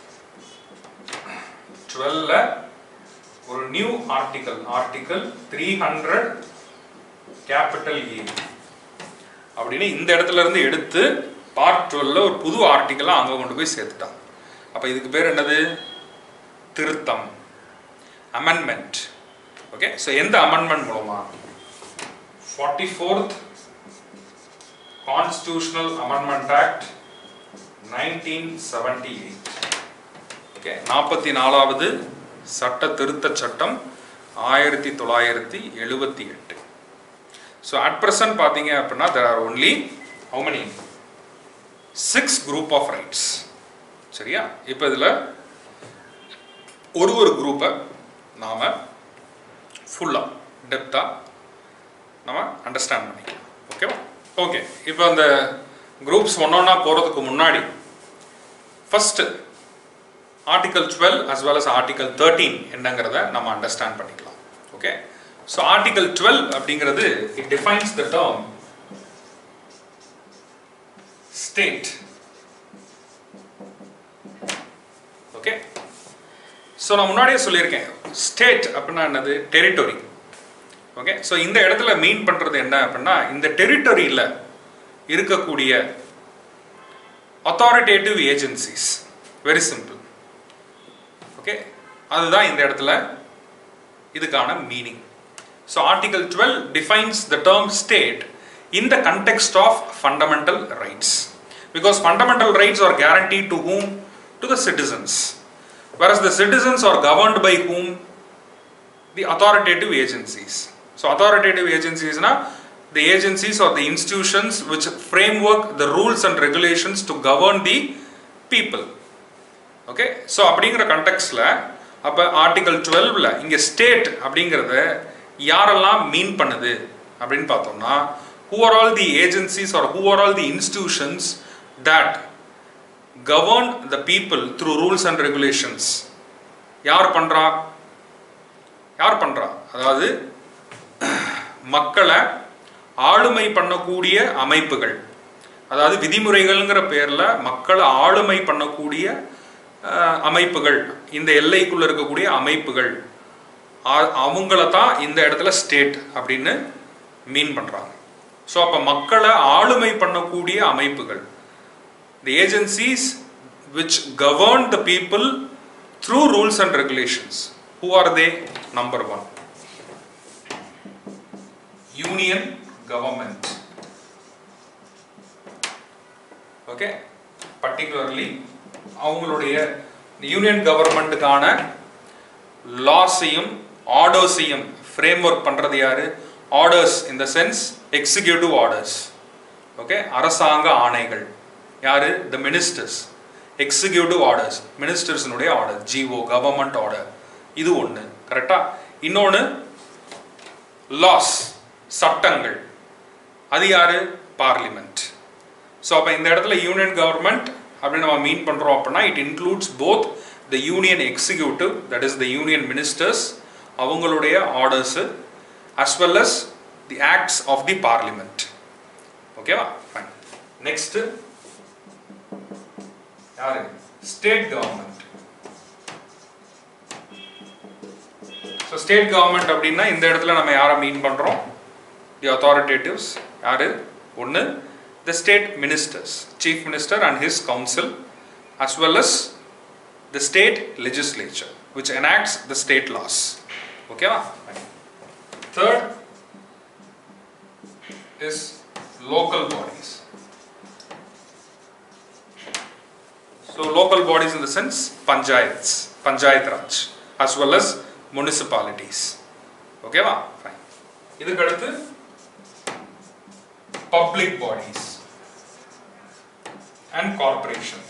டுவெல்ல ஒரு new article article three hundred capital A அப்படின்னு இந்த இடத்துல இருந்து எடுத்து பார்ட் டுவெல்ல ஒரு புது ஆர்டிக்கலாக அங்கே கொண்டு போய் சேர்த்துட்டான் அப்போ இதுக்கு பேர் என்னது திருத்தம் அமெண்ட்மெண்ட் ஓகே ஸோ எந்த அமெண்ட்மெண்ட் மூலமா forty fourth constitutional amendment act nineteen seventy eight okay நாற்பத்தி நாலாவது சட்ட திருத்த சட்டம் ஆயிரத்தி தொள்ளாயிரத்தி எழுபத்தி எட்டு ஸோ அட் ப்ரெசன்ட் பார்த்தீங்க அப்படின்னா there are only how many six group of rights சரியா இப்போ இதில் ஒரு ஒரு குரூப்பை நாம் ஃபுல்லாக டெப்த்தாக நம்ம அண்டர்ஸ்டாண்ட் பண்ணிக்கலாம் ஓகேவா ஓகே இப்போ அந்த குரூப்ஸ் ஒன்றொன்னா போகிறதுக்கு முன்னாடி first article twelve as well as article thirteen என்னங்கிறத நம்ம அண்டர்ஸ்டாண்ட் பண்ணிக்கலாம் ஓகே ஸோ ஆர்டிகல் டுவெல் அப்படிங்கிறது it defines the term state okay so நான் முன்னாடியே சொல்லியிருக்கேன் ஸ்டேட் அப்படின்னா என்னது டெரிட்டரி ஓகே ஸோ இந்த இடத்துல மீன் பண்ணுறது என்ன அப்படின்னா இந்த டெரிட்டரியில் இருக்கக்கூடிய authoritative agencies very simple okay அதுதான் இந்த இடத்துல இதுக்கான meaning so article twelve defines the term state in the context of fundamental rights because fundamental rights are guaranteed to whom to the citizens whereas the citizens are governed by whom the authoritative agencies so authoritative agencies na the agencies or the institutions which framework the rules and regulations to govern the people okay so அப்படிங்கிற கண்டெக்ட்ஸில் அப்போ article டுவெல்வில் இங்கே state அப்படிங்கிறத யாரெல்லாம் மீன் பண்ணுது அப்படின்னு பார்த்தோம்னா who are all the agencies or who are all the institutions that govern the people through rules and regulations யார் பண்றா யார் பண்றா அதாவது மக்களை ஆளுமை பண்ணக்கூடிய அமைப்புகள் அதாவது விதிமுறைகள்ங்கிற பேர்ல மக்களை ஆளுமை பண்ணக்கூடிய அஹ், அமைப்புகள் இந்த எல்லைக்குள்ள இருக்கக்கூடிய அமைப்புகள் ஆ- அவங்கள தான் இந்த இடத்துல ஸ்டேட் அப்படின்னு மீன் பண்றாங்க ஸோ அப்போ மக்களை ஆளுமை பண்ணக்கூடிய அமைப்புகள் the agencies which govern the people through rules and regulations. Who are they? Number one, union government. Okay, particularly அவங்களுடைய யூனியன் கவர்மெண்ட்டுக்கான லாஸையும் ஆர்டர்ஸையும் ஃப்ரேம் ஒர்க் பண்ணுறது யாரு orders in the sense executive orders okay அரசாங்க ஆணைகள் யாரு த மினிஸ்டர்ஸ் எக்ஸிக்யூட்டிவ் ஆர்டர்ஸ் மினிஸ்டர்ஸினுடைய ஆர்டர் ஜிஓ கவர்மெண்ட் ஆர்டர் இது ஒன்று கரெக்டா இன்னொன்று லாஸ் சட்டங்கள் அது யாரு பார்லிமெண்ட் ஸோ அப்போ இந்த இடத்துல யூனியன் கவர்மெண்ட் அப்படின்னு நம்ம மீன் பண்ணுறோம் அப்படின்னா it includes both the union executive that is the union ministers அவங்களுடைய orders as well as the acts of the parliament ஓகேவா ஃபைன் நெக்ஸ்ட் யாரு state government so state government அப்படின்னா இந்த இடத்துல நம்ம யாரை மீன் பண்றோம் தி அத்தாரிட்டேட்டிவ்ஸ் யாரு ஒன்று the state ministers chief minister and his council as well as the state legislature which enacts the state laws ஓகேவா third is local bodies so local bodies in the sense panchayats panchayat raj as well as municipalities ஓகேவா fine இதுக்கு அடுத்து public bodies and corporations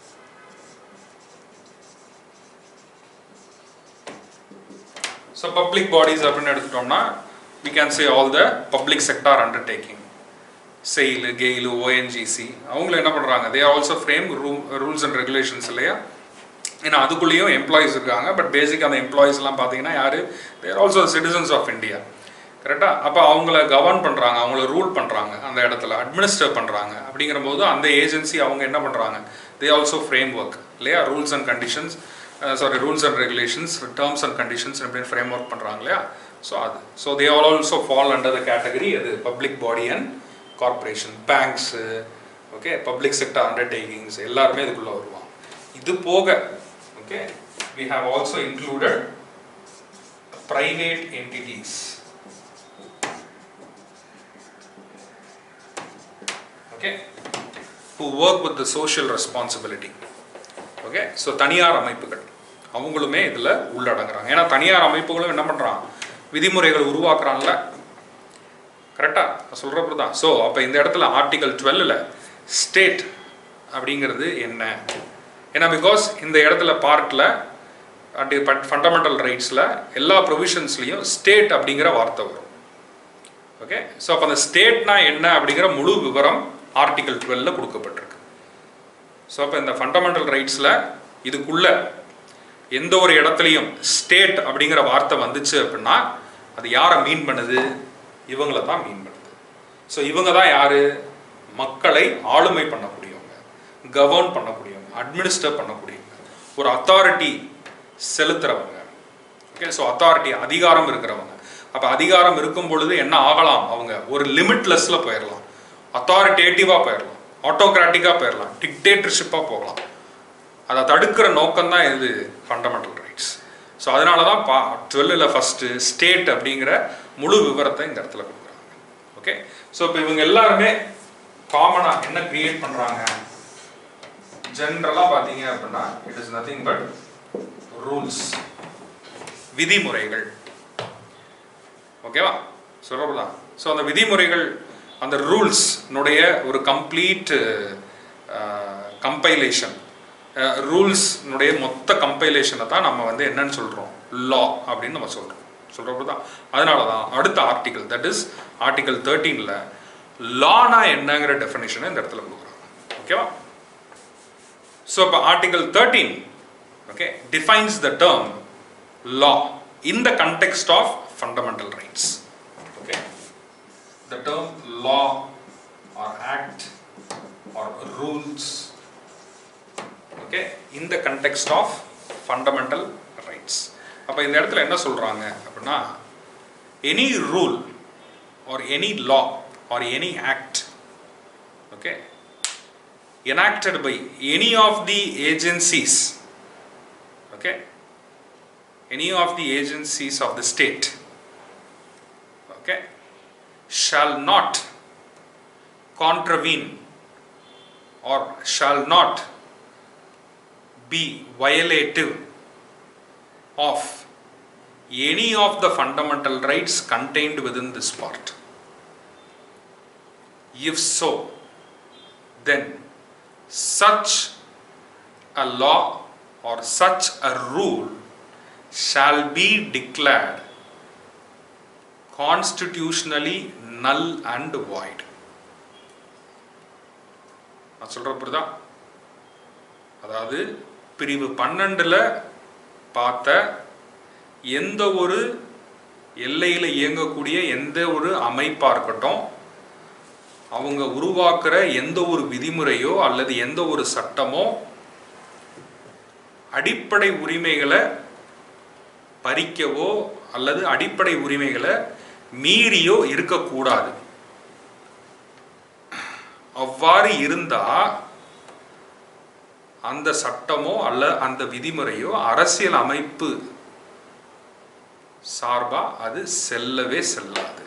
so public bodies அப்படின்னு எடுத்துட்டோம்னா we can say all the public sector undertaking SAIL GAIL ONGC அவங்கள என்ன பண்ணுறாங்க they also frame room rules and regulations இல்லையா ஏன்னா அதுக்குள்ளேயும் எம்ப்ளாயிஸ் இருக்காங்க பட் பேசிக் அந்த எம்ப்ளாயிஸ்லாம் பார்த்தீங்கன்னா யார் they're also citizens of India கரெக்டாக அப்போ அவங்கள கவர்ன் பண்ணுறாங்க அவங்கள ரூல் பண்ணுறாங்க அந்த இடத்துல அட்மினிஸ்டர் பண்ணுறாங்க அப்படிங்கிற போது அந்த ஏஜென்சி அவங்க என்ன பண்ணுறாங்க தே ஆல்சோ ஃப்ரேம் ஒர்க் இல்லையா rules and conditions sorry rules and regulations terms and conditions அப்படின்னு ஃப்ரேம் ஒர்க் பண்ணுறாங்க இல்லையா ஸோ அது so they all also fall under the category அது public body and corporation banks okay public sector undertakings எல்லாருமே இதுக்குள்ளே வருவாங்க இது போக okay we have also included private entities okay who work with the social responsibility okay so தனியார் அமைப்புகள் அவங்களுமே இதில் உள்ளடங்குறாங்க ஏன்னா தனியார் அமைப்புகளும் என்ன பண்ணுறான் விதிமுறைகள் உருவாக்குறான்ல கரெக்டாக சொல்கிறப்ப தான் ஸோ அப்போ இந்த இடத்துல ஆர்டிகல் டுவெல்லில் ஸ்டேட் அப்படிங்கிறது என்ன ஏன்னா பிகாஸ் இந்த இடத்துல பார்ட்டில் அண்ட் ஃபண்டமெண்டல் ரைட்ஸில் எல்லா ப்ரொவிஷன்ஸ்லையும் ஸ்டேட் அப்படிங்கிற வார்த்தை வரும் ஓகே ஸோ அப்போ அந்த ஸ்டேட்னா என்ன அப்படிங்கிற முழு விவரம் ஆர்டிகல் டுவெல்ல கொடுக்கப்பட்டிருக்கு ஸோ அப்போ இந்த ஃபண்டமெண்டல் ரைட்ஸில் இதுக்குள்ள எந்த ஒரு இடத்துலையும் ஸ்டேட் அப்படிங்கிற வார்த்தை வந்துச்சு அப்படின்னா அது யாரை மீன் பண்ணுது இவங்களை தான் மீன் பண்ணுது ஸோ இவங்க தான் யாரு மக்களை ஆளுமை பண்ணக்கூடியவங்க கவர்ன் பண்ணக்கூடியவங்க அட்மினிஸ்டர் பண்ணக்கூடியவங்க ஒரு அத்தாரிட்டி செலுத்துறவங்க ஓகே ஸோ அத்தாரிட்டி அதிகாரம் இருக்கிறவங்க அப்போ அதிகாரம் இருக்கும் பொழுது என்ன ஆகலாம் அவங்க ஒரு லிமிட்லெஸ்ல போயிடலாம் அத்தாரிட்டேட்டிவாக போயிடலாம் ஆட்டோகிராட்டிக்காக போயிடலாம் டிக்டேட்டர்ஷிப்பாக போகலாம் அதை தடுக்கிற நோக்கம் தான் இது ஃபண்டமெண்டல் ரைட்ஸ் ஸோ அதனால தான் பா டுவெல்லில் ஃபஸ்ட்டு ஸ்டேட் அப்படிங்கிற முழு விவரத்தை இந்த இடத்துல கொடுக்குறாங்க ஓகே ஸோ இப்போ இவங்க எல்லாருமே காமனாக என்ன கிரியேட் பண்ணுறாங்க ஜென்ரலாக பார்த்தீங்க அப்படின்னா it is nothing but rules விதிமுறைகள் ஓகேவா சொல்கிறதா ஸோ அந்த விதிமுறைகள் அந்த ரூல்ஸ்னுடைய ஒரு கம்ப்ளீட் கம்பைலேஷன் ரூல்ஸ்னுடைய மொத்த கம்பைலேஷனை தான் நம்ம வந்து என்னன்னு சொல்கிறோம் லா அப்படின்னு நம்ம சொல்கிறோம் சொல்கிறப்ப தான் அதனால தான் அடுத்த ஆர்டிகல் தட் இஸ் ஆர்டிகல் தேர்ட்டீனில் லானா என்னங்கிற டெஃபினேஷனை இந்த இடத்துல கொடுக்குறாங்க ஓகேவா ஸோ இப்போ article thirteen okay defines the term law in the context of fundamental rights okay the term law or act or rules okay in the context of fundamental rights அப்போ இந்த இடத்துல என்ன சொல்றாங்க அப்படின்னா any rule or any law or any act okay enacted by any of the agencies okay any of the agencies of the state okay shall not contravene or shall not be violative of any of the fundamental rights contained within this part if so then such a law or such a rule shall be declared constitutionally null and void நான் சொல்ற புரியுதா அதாவது பிரிவு பன்னெண்டுல பார்த்த எந்த ஒரு எல்லையில் இயங்கக்கூடிய எந்த ஒரு அமைப்பாக இருக்கட்டும் அவங்க உருவாக்குற எந்த ஒரு விதிமுறையோ அல்லது எந்த ஒரு சட்டமோ அடிப்படை உரிமைகளை பறிக்கவோ அல்லது அடிப்படை உரிமைகளை மீறியோ இருக்கக்கூடாது அவ்வாறு இருந்தா அந்த சட்டமோ அல்ல அந்த விதிமுறையோ அரசியல் அமைப்பு சார்பா அது செல்லவே செல்லாது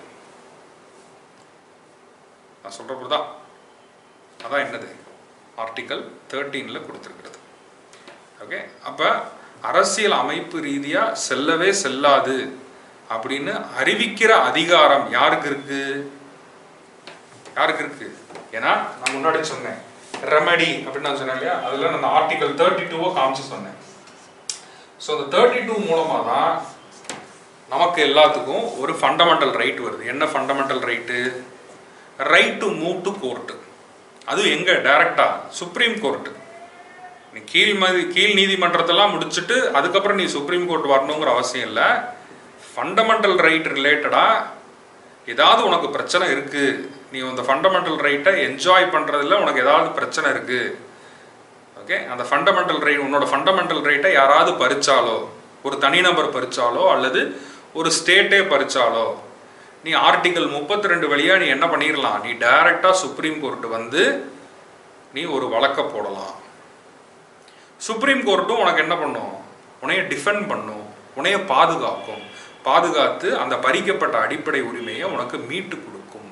நான் சொல்ற புரியுதா அதான் என்னது ஆர்டிக்கல் தேர்ட்டீன்ல கொடுத்துருக்கிறது ஓகே அப்ப அரசியல் அமைப்பு ரீதியா செல்லவே செல்லாது அப்படின்னு அறிவிக்கிற அதிகாரம் யாருக்கு இருக்கு யாருக்கு இருக்கு ஏன்னா நான் முன்னாடி சொன்னேன் ரெமடி அப்படின்னு நான் சொன்னேன் இல்லையா அதுல நான் ஆர்டிகல் தேர்ட்டி டூவை காமிச்சு சொன்னேன் ஸோ அந்த தேர்ட்டி டூ மூலமா தான் நமக்கு எல்லாத்துக்கும் ஒரு ஃபண்டமெண்டல் ரைட் வருது என்ன fundamental right right to move to court அதுவும் எங்க டைரக்டா சுப்ரீம் கோர்ட்டு நீ கீழ் மதி கீழ் நீதிமன்றத்தெல்லாம் முடிச்சுட்டு அதுக்கப்புறம் நீ சுப்ரீம் கோர்ட் வரணுங்கிற அவசியம் இல்லை ஃபண்டமெண்டல் ரைட் ரிலேட்டடாக ஏதாவது உனக்கு பிரச்சனை இருக்கு நீ அந்த ஃபண்டமெண்டல் ரைட்டை என்ஜாய் பண்ணுறதுல உனக்கு ஏதாவது பிரச்சனை இருக்கு ஓகே அந்த ஃபண்டமெண்டல் ரைட் உன்னோட ஃபண்டமெண்டல் ரைட்டை யாராவது பறிச்சாலோ ஒரு தனிநபர் பறிச்சாலோ அல்லது ஒரு ஸ்டேட்டே பறிச்சாலோ நீ ஆர்டிகல் முப்பத்தி ரெண்டு வழியாக நீ என்ன பண்ணிடலாம் நீ டைரெக்டாக சுப்ரீம் கோர்ட் வந்து நீ ஒரு வழக்க போடலாம் சுப்ரீம் கோர்ட்டும் உனக்கு என்ன பண்ணும் உன்னைய டிஃபெண்ட் பண்ணும் உன்னைய பாதுகாக்கும் பாதுகாத்து அந்த பறிக்கப்பட்ட அடிப்படை உரிமையை உனக்கு மீட்டு கொடுக்கும்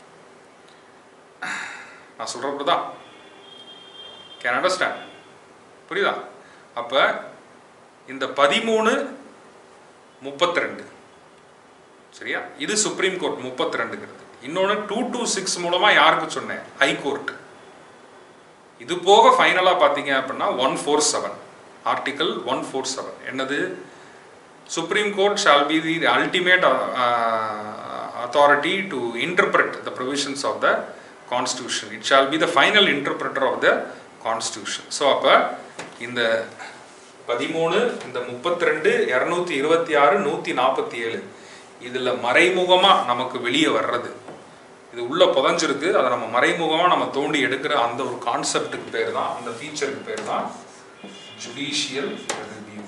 நான் சொல்றது தான் கேன் அண்டர்ஸ்டாண்ட் புரியுதா அப்ப இந்த பதிமூணு முப்பத்தி ரெண்டு சரியா இது சுப்ரீம் கோர்ட் முப்பத்தி ரெண்டுங்கிறது இன்னொன்று டூ டூ சிக்ஸ் மூலமா யாருக்கு சொன்னேன் ஹை கோர்ட் இது போக ஃபைனலாக பார்த்தீங்க அப்படின்னா one four seven article one four seven என்னது supreme court shall be the ultimate authority to interpret the provisions of the constitution it shall be the final interpreter of the constitution so அப்போ இந்த பதிமூணு இந்த முப்பத்தி ரெண்டு இரநூத்தி இருபத்தி ஆறு நூற்றி நாற்பத்தி ஏழு இதில் மறைமுகமாக நமக்கு வெளியே வர்றது இது உள்ள புதஞ்சிருக்கு அதை நம்ம மறைமுகமாக நம்ம தோண்டி எடுக்கிற அந்த ஒரு கான்செப்டுக்கு பேர் தான் அந்த ஃபீச்சருக்கு பேர் தான் ஜுடிஷியல் ரிவ்யூ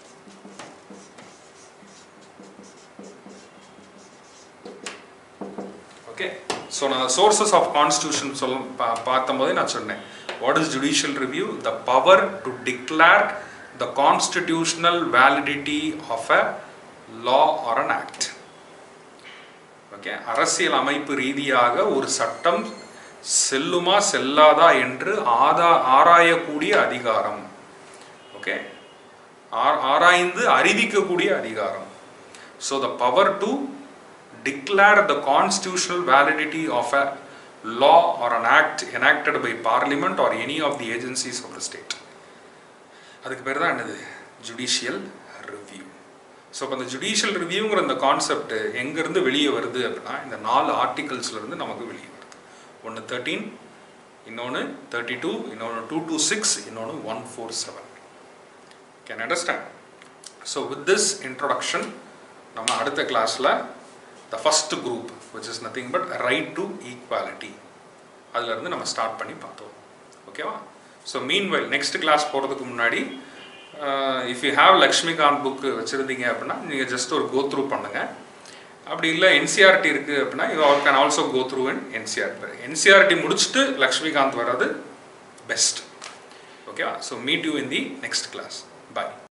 ஓகே ஸோ நான் சோர்சஸ் ஆஃப் கான்ஸ்டியூஷன் சொல்ல பா பார்த்தும் போதே நான் சொன்னேன் what is judicial review the power to declare the constitutional validity of a law or an act okay அரசியல் அமைப்பு ரீதியாக ஒரு சட்டம் செல்லுமா செல்லாதா என்று ஆதா ஆராயக்கூடிய அதிகாரம் ஓகே ஆராய்ந்து அறிவிக்கக்கூடிய அதிகாரம் so the power to declare the constitutional validity of a law or an act enacted by parliament or any of the agencies of the state அதுக்கு பேர் தான் என்னது ஜுடிஷியல் ரிவ்யூ ஸோ இப்போ அந்த ஜுடிஷியல் ரிவ்யூங்கிற இந்த கான்செப்ட் எங்கேருந்து வெளியே வருது அப்படின்னா இந்த நாலு ஆர்டிகல்ஸ்லேருந்து நமக்கு வெளியே வருது ஒன்று தேர்ட்டீன் இன்னொன்று தேர்ட்டி டூ இன்னொன்று டூ டூ சிக்ஸ் இன்னொன்று one four seven can understand so with this introduction நம்ம அடுத்த கிளாஸில் the first group which is nothing but right to equality அதுலேருந்து நம்ம ஸ்டார்ட் பண்ணி பார்த்தோம் ஓகேவா so meanwhile next class போகிறதுக்கு முன்னாடி if you have Laxmikanth book வச்சுருந்தீங்க அப்படின்னா நீங்கள் ஜஸ்ட் ஒரு கோ த்ரூ பண்ணுங்கள் அப்படி இல்லை என்சிஆர்டி இருக்குது அப்படின்னா you all can also go through in NCERT NCERT முடிச்சுட்டு லக்ஷ்மிகாந்த் வர்றது பெஸ்ட் ஓகேவா so meet you in the next class bye